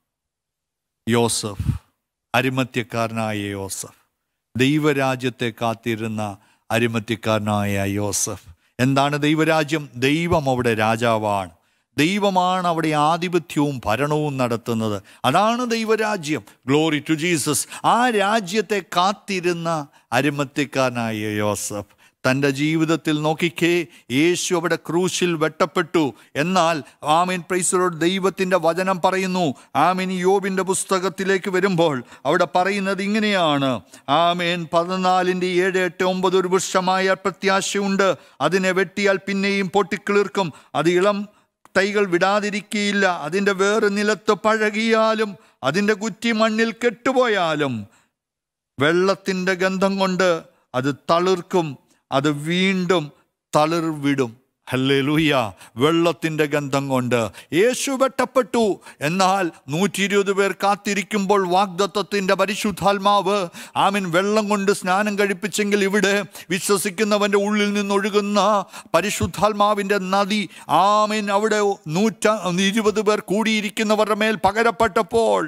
യോസഫ് അരിമത്യക്കാരനായ യോസഫ് ദൈവരാജ്യത്തെ കാത്തിരുന്ന അരിമത്യക്കാരനായ യോസഫ് എന്താണ് ദൈവരാജ്യം ദൈവം അവിടെ രാജാവാണ് ദൈവമാണ് അവിടെ ആധിപത്യവും ഭരണവും നടത്തുന്നത് അതാണ് ദൈവരാജ്യം ഗ്ലോറി ടു ജീസസ് ആ രാജ്യത്തെ കാത്തിരുന്ന അരിമത്യക്കാരനായ യോസഫ് തൻ്റെ ജീവിതത്തിൽ നോക്കിക്കേ യേശു അവിടെ ക്രൂശിൽ വെട്ടപ്പെട്ടു എന്നാൽ ആമീൻ പ്രൈസലോട് ദൈവത്തിൻ്റെ വചനം പറയുന്നു ആമീൻ യോബിൻ്റെ പുസ്തകത്തിലേക്ക് വരുമ്പോൾ അവിടെ പറയുന്നത് ഇങ്ങനെയാണ് ആമേൻ പതിനാലിൻ്റെ ഏഴ് എട്ട് ഒമ്പത് ഒരു വൃക്ഷമായ പ്രത്യാശയുണ്ട് അതിനെ വെട്ടിയാൽ പിന്നെയും പൊട്ടിക്കിളിർക്കും അത് ഇളം തൈകൾ വിടാതിരിക്കുകയില്ല അതിൻ്റെ വേറെ നിലത്ത് പഴകിയാലും അതിൻ്റെ കുറ്റി മണ്ണിൽ കെട്ടുപോയാലും വെള്ളത്തിൻ്റെ ഗന്ധം കൊണ്ട് അത് തളിർക്കും അത് വീണ്ടും തളിർവിടും ഹല്ലേലൂയ വെള്ളത്തിൻ്റെ ഗന്ധം കൊണ്ട് യേശു വെട്ടപ്പെട്ടു എന്നാൽ നൂറ്റി ഇരുപത് പേർ കാത്തിരിക്കുമ്പോൾ വാഗ്ദത്വത്തിൻ്റെ പരിശുദ്ധാത്മാവ് ആമിൻ വെള്ളം കൊണ്ട് സ്നാനം കഴിപ്പിച്ചെങ്കിൽ ഇവിടെ വിശ്വസിക്കുന്നവൻ്റെ ഉള്ളിൽ നിന്നൊഴുകുന്ന പരിശുദ്ധാത്മാവിൻ്റെ നദി ആമിൻ അവിടെ നൂറ്റ ഇരുപത് പേർ കൂടിയിരിക്കുന്നവരുടെ മേൽ പകരപ്പെട്ടപ്പോൾ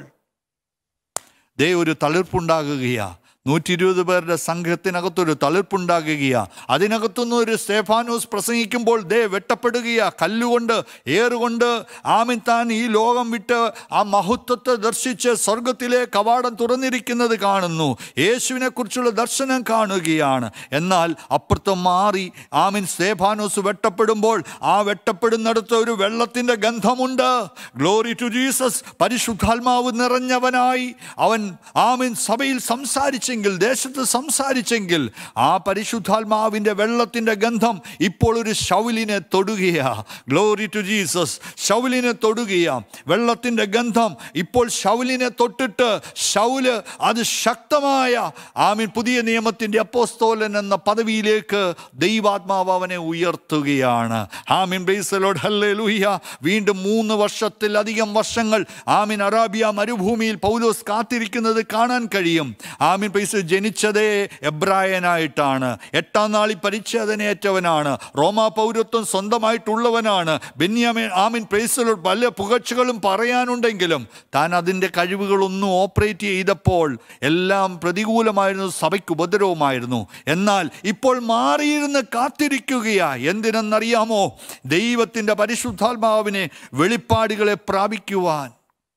ദേ ഒരു തളിർപ്പുണ്ടാകുകയാ നൂറ്റി ഇരുപത് പേരുടെ സംഘത്തിനകത്തൊരു തളിർപ്പുണ്ടാകുകയാ അതിനകത്തുനിന്ന് ഒരു സ്റ്റേഫാനോസ് പ്രസംഗിക്കുമ്പോൾ ദേ വെട്ടപ്പെടുകയാ കല്ലുകൊണ്ട് ഏറുകൊണ്ട് ആമിൻ താൻ ഈ ലോകം വിട്ട് ആ മഹത്വത്തെ ദർശിച്ച് സ്വർഗത്തിലെ കവാടം തുറന്നിരിക്കുന്നത് കാണുന്നു യേശുവിനെ കുറിച്ചുള്ള ദർശനം കാണുകയാണ് എന്നാൽ അപ്പുറത്ത് മാറി ആമിൻ സ്റ്റേഫാനോസ് വെട്ടപ്പെടുമ്പോൾ ആ വെട്ടപ്പെടുന്നിടത്ത് ഒരു വെള്ളത്തിൻ്റെ ഗന്ധമുണ്ട് ഗ്ലോറി ടു ജീസസ് പരിശുദ്ധാത്മാവ് നിറഞ്ഞവനായി അവൻ ആമിൻ സഭയിൽ സംസാരിച്ചെങ്കിൽ ദേശത്ത് സംസാരിച്ചെങ്കിൽ ആ പരിശുദ്ധാത്മാവിൻ്റെ വെള്ളത്തിൻ്റെ ഗന്ധം ഇപ്പോൾ ഒരു ഷൗലിനെ തൊടുകയാ ഗ്ലോറി ടു ജീസസ് ഷൗലിനെ തൊടുകയാ വെള്ളത്തിൻ്റെ ഗന്ധം ഇപ്പോൾ ഷൗലിനെ തൊട്ടിട്ട് ഷൗല് അത് ശക്തമായ ആമിൻ പുതിയ നിയമത്തിൻ്റെ അപ്പോസ്തോലൻ എന്ന പദവിയിലേക്ക് ദൈവാത്മാവ് അവനെ ഉയർത്തുകയാണ് ആമിൻ ബേസലോഡ് ഹല്ലേ ലൂഹ്യ വീണ്ടും മൂന്ന് വർഷത്തിലധികം വർഷങ്ങൾ ആമിൻ അറാബിയ മരുഭൂമിയിൽ പൗലോസ് കാത്തിരിക്കുന്നത് കാണാൻ കഴിയും ആമിൻ പൈസ ജനിച്ചതേ എബ്രായനായിട്ടാണ് എട്ടാം നാളിൽ പരിച്ഛേദനയേറ്റവനാണ് റോമാ പൗരത്വം സ്വന്തമായിട്ടുള്ളവനാണ് ബെന്യാമിൻ ആമിൻ പ്രൈസലോട് പല പുകഴ്ചകളും പറയാനുണ്ടെങ്കിലും താൻ അതിൻ്റെ കഴിവുകളൊന്നും ഓപ്പറേറ്റ് ചെയ്തപ്പോൾ എല്ലാം പ്രതികൂലമായിരുന്നു സഭയ്ക്ക് ഉപദ്രവമായിരുന്നു എന്നാൽ ഇപ്പോൾ മാറിയിരുന്ന് കാത്തിരിക്കുകയാ എന്തിനെന്നറിയാമോ ദൈവത്തിൻ്റെ പരിശുദ്ധാത്മാവിനെ വെളിപ്പാടുകളെ പ്രാപിക്കുവാൻ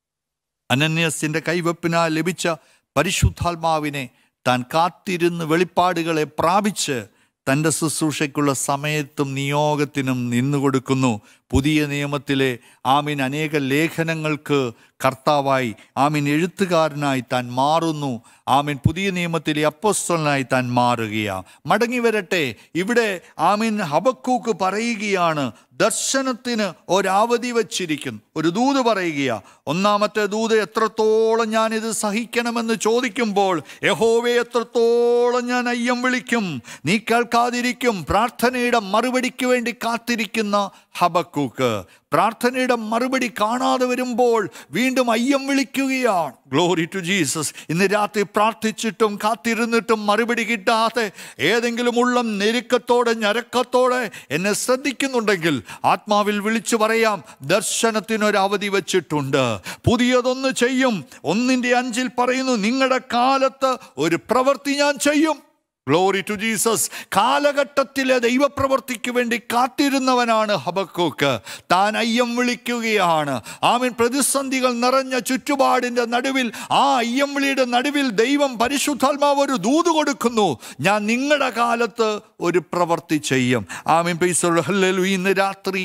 അനന്യസിൻ്റെ കൈവപ്പിനാൽ ലഭിച്ച പരിശുദ്ധാത്മാവിനെ താൻ കാത്തിരുന്ന് വെളിപ്പാടുകളെ പ്രാപിച്ച് തൻ്റെ ശുശ്രൂഷയ്ക്കുള്ള സമയത്തും നിയോഗത്തിനും നിന്നുകൊടുക്കുന്നു പുതിയ നിയമത്തിലെ ആമീൻ അനേക ലേഖനങ്ങൾക്ക് കർത്താവായി ആമീൻ എഴുത്തുകാരനായി താൻ മാറുന്നു ആമീൻ പുതിയ നിയമത്തിലെ അപ്പോസ്തലനായി താൻ മാറുകയാണ് മടങ്ങി വരട്ടെ ഇവിടെ ആമീൻ ഹബക്കൂക്ക് പറയുകയാണ് ദർശനത്തിന് ഒരവധി വച്ചിരിക്കുന്നു ഒരു ദൂത് പറയുകയാ ഒന്നാമത്തെ ദൂത് എത്രത്തോളം ഞാൻ ഇത് സഹിക്കണമെന്ന് ചോദിക്കുമ്പോൾ യഹോവെ എത്രത്തോളം ഞാൻ അയ്യം വിളിക്കും നീ കേൾക്കാതിരിക്കും പ്രാർത്ഥനയുടെ മറുപടിക്ക് വേണ്ടി കാത്തിരിക്കുന്ന ഹബക്കൂക്ക് പ്രാർത്ഥനയുടെ മറുപടി കാണാതെ വരുമ്പോൾ വീണ്ടും അയ്യം വിളിക്കുകയാണ് ഗ്ലോറി ടു ജീസസ് ഇന്ന് രാത്രി പ്രാർത്ഥിച്ചിട്ടും കാത്തിരുന്നിട്ടും മറുപടി കിട്ടാതെ ഏതെങ്കിലും ഉള്ളം ഞെരുക്കത്തോടെ ഞരക്കത്തോടെ എന്നെ ശ്രദ്ധിക്കുന്നുണ്ടെങ്കിൽ ആത്മാവിൽ വിളിച്ചു പറയാം ദർശനത്തിനൊരു അവധി വെച്ചിട്ടുണ്ട് പുതിയതൊന്ന് ചെയ്യും ഒന്നിൻ്റെ അഞ്ചിൽ പറയുന്നു നിങ്ങളുടെ കാലത്ത് ഒരു പ്രവൃത്തി ഞാൻ ചെയ്യും ഗ്ലോറി ടു ജീസസ് കാലഘട്ടത്തിലെ ദൈവപ്രവർത്തിക്ക് വേണ്ടി കാത്തിരുന്നവനാണ് ഹബക്കൂക്ക് താൻ അയ്യം വിളിക്കുകയാണ് ആമൻ പ്രതിസന്ധികൾ നിറഞ്ഞ ചുറ്റുപാടിൻ്റെ നടുവിൽ ആ അയ്യം വിളിയുടെ നടുവിൽ ദൈവം പരിശുദ്ധാത്മാവ് ഒരു ദൂത് കൊടുക്കുന്നു ഞാൻ നിങ്ങളുടെ കാലത്ത് ഒരു പ്രവൃത്തി ചെയ്യും ആമൻ പൈസ ഹല്ലു ഇന്ന് രാത്രി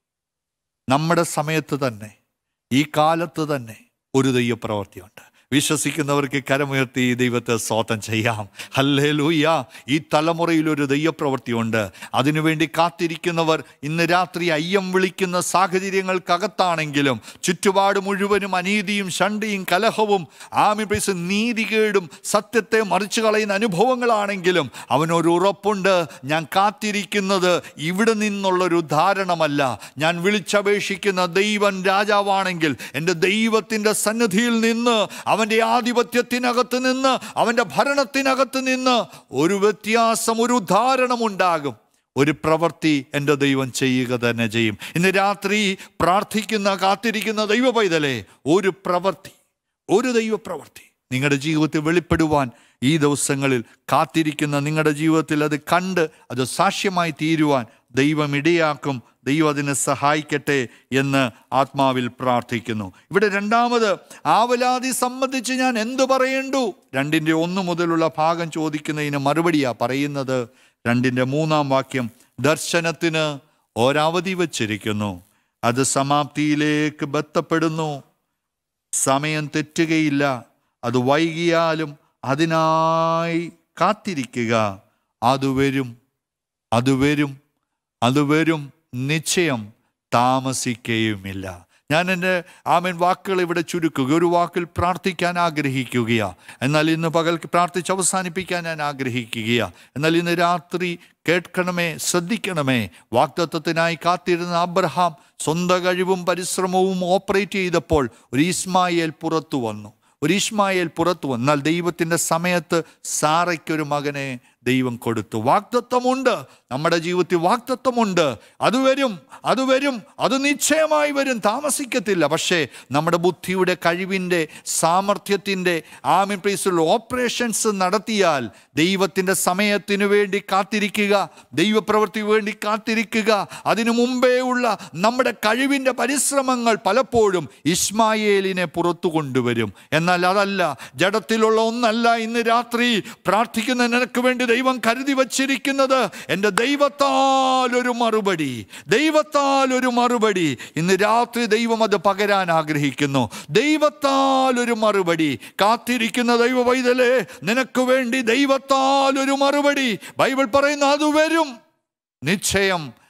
നമ്മുടെ സമയത്ത് തന്നെ ഈ കാലത്ത് തന്നെ ഒരു ദൈവപ്രവൃത്തിയുണ്ട് വിശ്വസിക്കുന്നവർക്ക് കരമുയർത്തി ഈ ദൈവത്തെ സ്വാതം ചെയ്യാം ഹല്ലേ ലൂയ്യ ഈ തലമുറയിൽ ഒരു ദൈവപ്രവൃത്തിയുണ്ട് അതിനുവേണ്ടി കാത്തിരിക്കുന്നവർ ഇന്ന് രാത്രി അയ്യം വിളിക്കുന്ന സാഹചര്യങ്ങൾക്കകത്താണെങ്കിലും ചുറ്റുപാട് മുഴുവനും അനീതിയും ശണ്ടിയും കലഹവും ആമി പൈസ നീതികേടും സത്യത്തെ മറിച്ചു കളയുന്ന അനുഭവങ്ങളാണെങ്കിലും അവനൊരു ഉറപ്പുണ്ട് ഞാൻ കാത്തിരിക്കുന്നത് ഇവിടെ നിന്നുള്ളൊരു ധാരണമല്ല ഞാൻ വിളിച്ചപേക്ഷിക്കുന്ന ദൈവൻ രാജാവാണെങ്കിൽ എൻ്റെ ദൈവത്തിൻ്റെ സന്നിധിയിൽ നിന്ന് അവൻ്റെ ആധിപത്യത്തിനകത്ത് നിന്ന് അവൻ്റെ ഭരണത്തിനകത്ത് നിന്ന് ഒരു വ്യത്യാസം ഒരു ധാരണമുണ്ടാകും ഒരു പ്രവൃത്തി എൻ്റെ ദൈവം ചെയ്യുക തന്നെ ചെയ്യും ഇന്ന് രാത്രി പ്രാർത്ഥിക്കുന്ന കാത്തിരിക്കുന്ന ദൈവ പൈതലേ ഒരു പ്രവൃത്തി ഒരു ദൈവപ്രവൃത്തി നിങ്ങളുടെ ജീവിതത്തിൽ വെളിപ്പെടുവാൻ ഈ ദിവസങ്ങളിൽ കാത്തിരിക്കുന്ന നിങ്ങളുടെ ജീവിതത്തിൽ അത് കണ്ട് അത് സാക്ഷ്യമായി തീരുവാൻ ദൈവം ഇടയാക്കും ദൈവം അതിനെ സഹായിക്കട്ടെ എന്ന് ആത്മാവിൽ പ്രാർത്ഥിക്കുന്നു ഇവിടെ രണ്ടാമത് ആവലാതി സംബന്ധിച്ച് ഞാൻ എന്തു പറയേണ്ടു രണ്ടിൻ്റെ ഒന്ന് മുതലുള്ള ഭാഗം ചോദിക്കുന്നതിന് മറുപടിയാ പറയുന്നത് രണ്ടിൻ്റെ മൂന്നാം വാക്യം ദർശനത്തിന് ഒരവധി വച്ചിരിക്കുന്നു അത് സമാപ്തിയിലേക്ക് ബന്ധപ്പെടുന്നു സമയം തെറ്റുകയില്ല അത് വൈകിയാലും അതിനായി കാത്തിരിക്കുക അത് വരും അത് വരും അത് വരും നിശ്ചയം താമസിക്കുകയുമില്ല ഞാൻ എൻ്റെ ആമൻ വാക്കുകൾ ഇവിടെ ചുരുക്കുക ഒരു വാക്കിൽ പ്രാർത്ഥിക്കാൻ ആഗ്രഹിക്കുകയാ എന്നാൽ ഇന്ന് പകൽ പ്രാർത്ഥിച്ച് അവസാനിപ്പിക്കാൻ ഞാൻ ആഗ്രഹിക്കുകയാ എന്നാൽ ഇന്ന് രാത്രി കേൾക്കണമേ ശ്രദ്ധിക്കണമേ വാക്തത്വത്തിനായി കാത്തിരുന്ന അബ്രഹാം സ്വന്തം കഴിവും പരിശ്രമവും ഓപ്പറേറ്റ് ചെയ്തപ്പോൾ ഒരു ഇസ്മായേൽ പുറത്തു വന്നു ഒരു ഇസ്മായേൽ പുറത്തു വന്നു എന്നാൽ ദൈവത്തിൻ്റെ സമയത്ത് സാറയ്ക്കൊരു മകനെ ദൈവം കൊടുത്തു വാക്തത്വമുണ്ട് നമ്മുടെ ജീവിതത്തിൽ വാക്തത്വമുണ്ട് അത് വരും അത് വരും അത് നിശ്ചയമായി വരും താമസിക്കത്തില്ല പക്ഷേ നമ്മുടെ ബുദ്ധിയുടെ കഴിവിൻ്റെ സാമർഥ്യത്തിൻ്റെ ആമിൻ പ്രീസിൽ ഓപ്പറേഷൻസ് നടത്തിയാൽ ദൈവത്തിൻ്റെ സമയത്തിനു വേണ്ടി കാത്തിരിക്കുക ദൈവപ്രവൃത്തിക്ക് വേണ്ടി കാത്തിരിക്കുക അതിനു മുമ്പേ ഉള്ള നമ്മുടെ കഴിവിൻ്റെ പരിശ്രമങ്ങൾ പലപ്പോഴും ഇസ്മായേലിനെ പുറത്തു കൊണ്ടുവരും എന്നാൽ അതല്ല ജഡത്തിലുള്ള ഒന്നല്ല ഇന്ന് രാത്രി പ്രാർത്ഥിക്കുന്ന നിനക്ക് വേണ്ടി ദൈവം കരുതി വച്ചിരിക്കുന്നത് എൻ്റെ ദൈവത്താൽ ഒരു മറുപടി ദൈവത്താൽ ഒരു മറുപടി ഇന്ന് രാത്രി ദൈവം അത് പകരാൻ ആഗ്രഹിക്കുന്നു ദൈവത്താൽ ഒരു മറുപടി കാത്തിരിക്കുന്ന ദൈവ വൈതലേ നിനക്ക് വേണ്ടി ദൈവത്താൽ ഒരു മറുപടി ബൈബിൾ പറയുന്നു അത് വരും നിശ്ചയം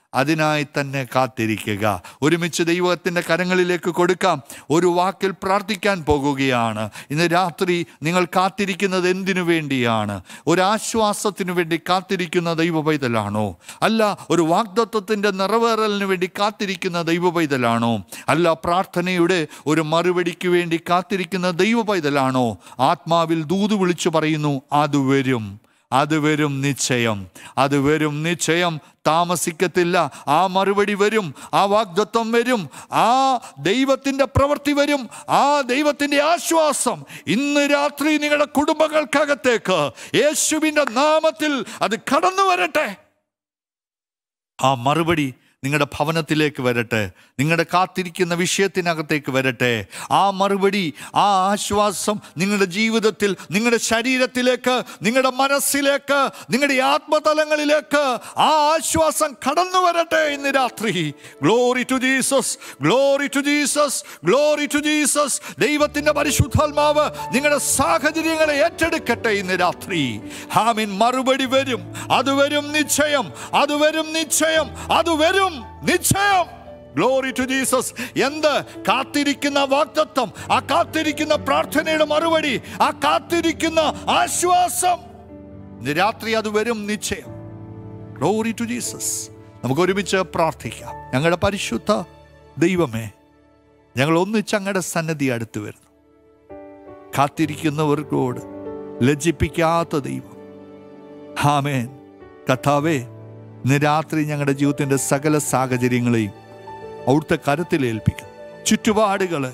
അതിനായി തന്നെ കാത്തിരിക്കുക ഒരുമിച്ച് ദൈവത്തിൻ്റെ കരങ്ങളിലേക്ക് കൊടുക്കാം ഒരു വാക്കിൽ പ്രാർത്ഥിക്കാൻ പോകുകയാണ് ഇന്ന് രാത്രി നിങ്ങൾ കാത്തിരിക്കുന്നത് എന്തിനു വേണ്ടിയാണ് ഒരു ആശ്വാസത്തിനു വേണ്ടി കാത്തിരിക്കുന്ന ദൈവ പൈതലാണോ അല്ല ഒരു വാഗ്ദത്വത്തിൻ്റെ നിറവേറലിന് വേണ്ടി കാത്തിരിക്കുന്ന ദൈവ പൈതലാണോ അല്ല പ്രാർത്ഥനയുടെ ഒരു മറുപടിക്ക് വേണ്ടി കാത്തിരിക്കുന്ന ദൈവ പൈതലാണോ ആത്മാവിൽ ദൂത് വിളിച്ചു പറയുന്നു അത് വരും അത് വരും നിശ്ചയം അത് വരും നിശ്ചയം താമസിക്കത്തില്ല ആ മറുപടി വരും ആ വാഗ്ദത്വം വരും ആ ദൈവത്തിൻ്റെ പ്രവൃത്തി വരും ആ ദൈവത്തിൻ്റെ ആശ്വാസം ഇന്ന് രാത്രി നിങ്ങളുടെ കുടുംബങ്ങൾക്കകത്തേക്ക് യേശുവിൻ്റെ നാമത്തിൽ അത് കടന്നു വരട്ടെ ആ മറുപടി നിങ്ങളുടെ ഭവനത്തിലേക്ക് വരട്ടെ നിങ്ങളുടെ കാത്തിരിക്കുന്ന വിഷയത്തിനകത്തേക്ക് വരട്ടെ ആ മറുപടി ആ ആശ്വാസം നിങ്ങളുടെ ജീവിതത്തിൽ നിങ്ങളുടെ ശരീരത്തിലേക്ക് നിങ്ങളുടെ മനസ്സിലേക്ക് നിങ്ങളുടെ ആത്മതലങ്ങളിലേക്ക് ആ ആശ്വാസം കടന്നു വരട്ടെ ഇന്ന് രാത്രി glory to Jesus glory to Jesus glory to Jesus ദൈവത്തിന്റെ പരിശുദ്ധാത്മാവ് നിങ്ങളുടെ സാഹചര്യങ്ങളെ ഏറ്റെടുക്കട്ടെ ഇന്ന് രാത്രി ഹാമിൻ മറുപടി വരും അത് വരും നിശ്ചയം അത് വരും നിശ്ചയം അത് വരും നിശ്ചയം ഗ്ലോറി ടു ജീസസ് എന്ത് കാത്തിരിക്കുന്ന വാക്തത്വം ആ കാത്തിരിക്കുന്ന പ്രാർത്ഥനയുടെ മറുപടി ആ കാത്തിരിക്കുന്ന ആശ്വാസം ഇന്ന് രാത്രി അത് വരും നിശ്ചയം ഗ്ലോറി ടു ജീസസ് നമുക്ക് ഒരുമിച്ച് പ്രാർത്ഥിക്കാം ഞങ്ങളുടെ പരിശുദ്ധ ദൈവമേ ഞങ്ങൾ ഒന്നിച്ച് അങ്ങയുടെ സന്നദ്ധി അടുത്ത് വരുന്നു കാത്തിരിക്കുന്നവർക്കോട് ലജ്ജിപ്പിക്കാത്ത ദൈവം ഹാമേൻ കഥാവേ ഇന്ന് രാത്രി ഞങ്ങളുടെ ജീവിതത്തിൻ്റെ സകല സാഹചര്യങ്ങളെയും അവിടുത്തെ കരത്തിൽ ഏൽപ്പിക്കും ചുറ്റുപാടുകള്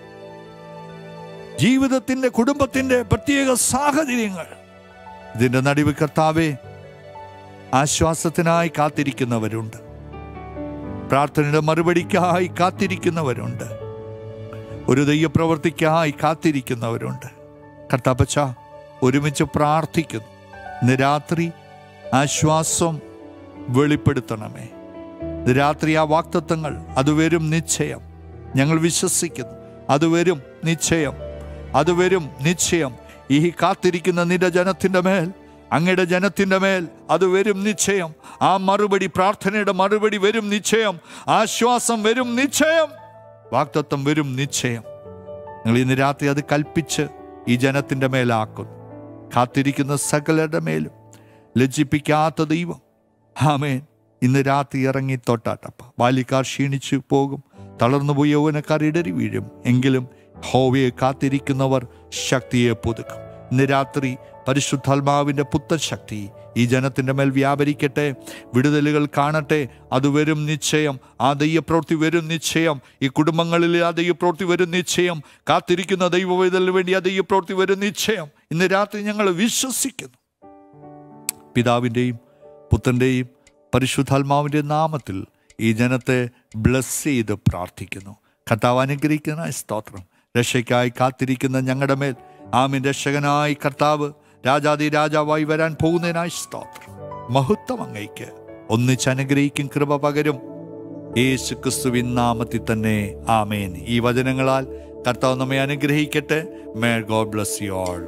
ജീവിതത്തിൻ്റെ കുടുംബത്തിൻ്റെ പ്രത്യേക സാഹചര്യങ്ങൾ ഇതിൻ്റെ നടുവ് കർത്താവേ ആശ്വാസത്തിനായി കാത്തിരിക്കുന്നവരുണ്ട് പ്രാർത്ഥനയുടെ മറുപടിക്കായി കാത്തിരിക്കുന്നവരുണ്ട് ഒരു ദൈവപ്രവർത്തിക്കായി കാത്തിരിക്കുന്നവരുണ്ട് കർത്താപ്പച്ച ഒരുമിച്ച് പ്രാർത്ഥിക്കുന്നു ഇന്ന് രാത്രി ആശ്വാസം വെളിപ്പെടുത്തണമേ ഇന്ന് രാത്രി ആ വാക്തത്വങ്ങൾ അത് വരും നിശ്ചയം ഞങ്ങൾ വിശ്വസിക്കുന്നു അത് വരും നിശ്ചയം അത് വരും നിശ്ചയം ഈ കാത്തിരിക്കുന്ന നിന്റെ ജനത്തിൻ്റെ മേൽ അങ്ങയുടെ ജനത്തിൻ്റെ മേൽ അത് വരും നിശ്ചയം ആ മറുപടി പ്രാർത്ഥനയുടെ മറുപടി വരും നിശ്ചയം ആശ്വാസം വരും നിശ്ചയം വാക്തത്വം വരും നിശ്ചയം നിങ്ങൾ ഇന്ന് രാത്രി അത് കൽപ്പിച്ച് ഈ ജനത്തിൻ്റെ മേലാക്കുന്നു കാത്തിരിക്കുന്ന സകലരുടെ മേലും ലജ്ജിപ്പിക്കാത്ത ദൈവം ആമേൻ ഇന്ന് രാത്രി ഇറങ്ങി തൊട്ടാട്ടപ്പ ബാല്യക്കാർ ക്ഷീണിച്ചു പോകും തളർന്നുപോയി യൗവനക്കാർ ഇടറി വീഴും എങ്കിലും ഹോവയെ കാത്തിരിക്കുന്നവർ ശക്തിയെ പുതുക്കും ഇന്ന് രാത്രി പരിശുദ്ധാത്മാവിൻ്റെ പുത്തൻ ശക്തി ഈ ജനത്തിൻ്റെ മേൽ വ്യാപരിക്കട്ടെ വിടുതലുകൾ കാണട്ടെ അത് വരും നിശ്ചയം ആ ദൈവപ്രവൃത്തി വരും നിശ്ചയം ഈ കുടുംബങ്ങളിൽ ആ ദൈവപ്രവൃത്തി വരും നിശ്ചയം കാത്തിരിക്കുന്ന ദൈവവേദലിന് വേണ്ടി ആ ദൈവപ്രവൃത്തി വരും നിശ്ചയം ഇന്ന് രാത്രി ഞങ്ങൾ വിശ്വസിക്കുന്നു പിതാവിൻ്റെയും പുത്രൻ്റെയും പരിശുദ്ധാത്മാവിൻ്റെ നാമത്തിൽ ഈ ജനത്തെ ബ്ലസ് ചെയ്ത് പ്രാർത്ഥിക്കുന്നു കർത്താവ് അനുഗ്രഹിക്കുന്ന സ്തോത്രം രക്ഷയ്ക്കായി കാത്തിരിക്കുന്ന ഞങ്ങളുടെ മേൽ ആമിൻ രക്ഷകനായി കർത്താവ് രാജാതി രാജാവായി വരാൻ പോകുന്നതിനായി സ്തോത്രം മഹത്വം അങ്ങയ്ക്ക് ഒന്നിച്ച് അനുഗ്രഹിക്കും കൃപ പകരും യേശു ക്രിസ്തുവിൻ നാമത്തിൽ തന്നെ ആമേൻ ഈ വചനങ്ങളാൽ കർത്താവ് നമ്മെ അനുഗ്രഹിക്കട്ടെ may God bless you all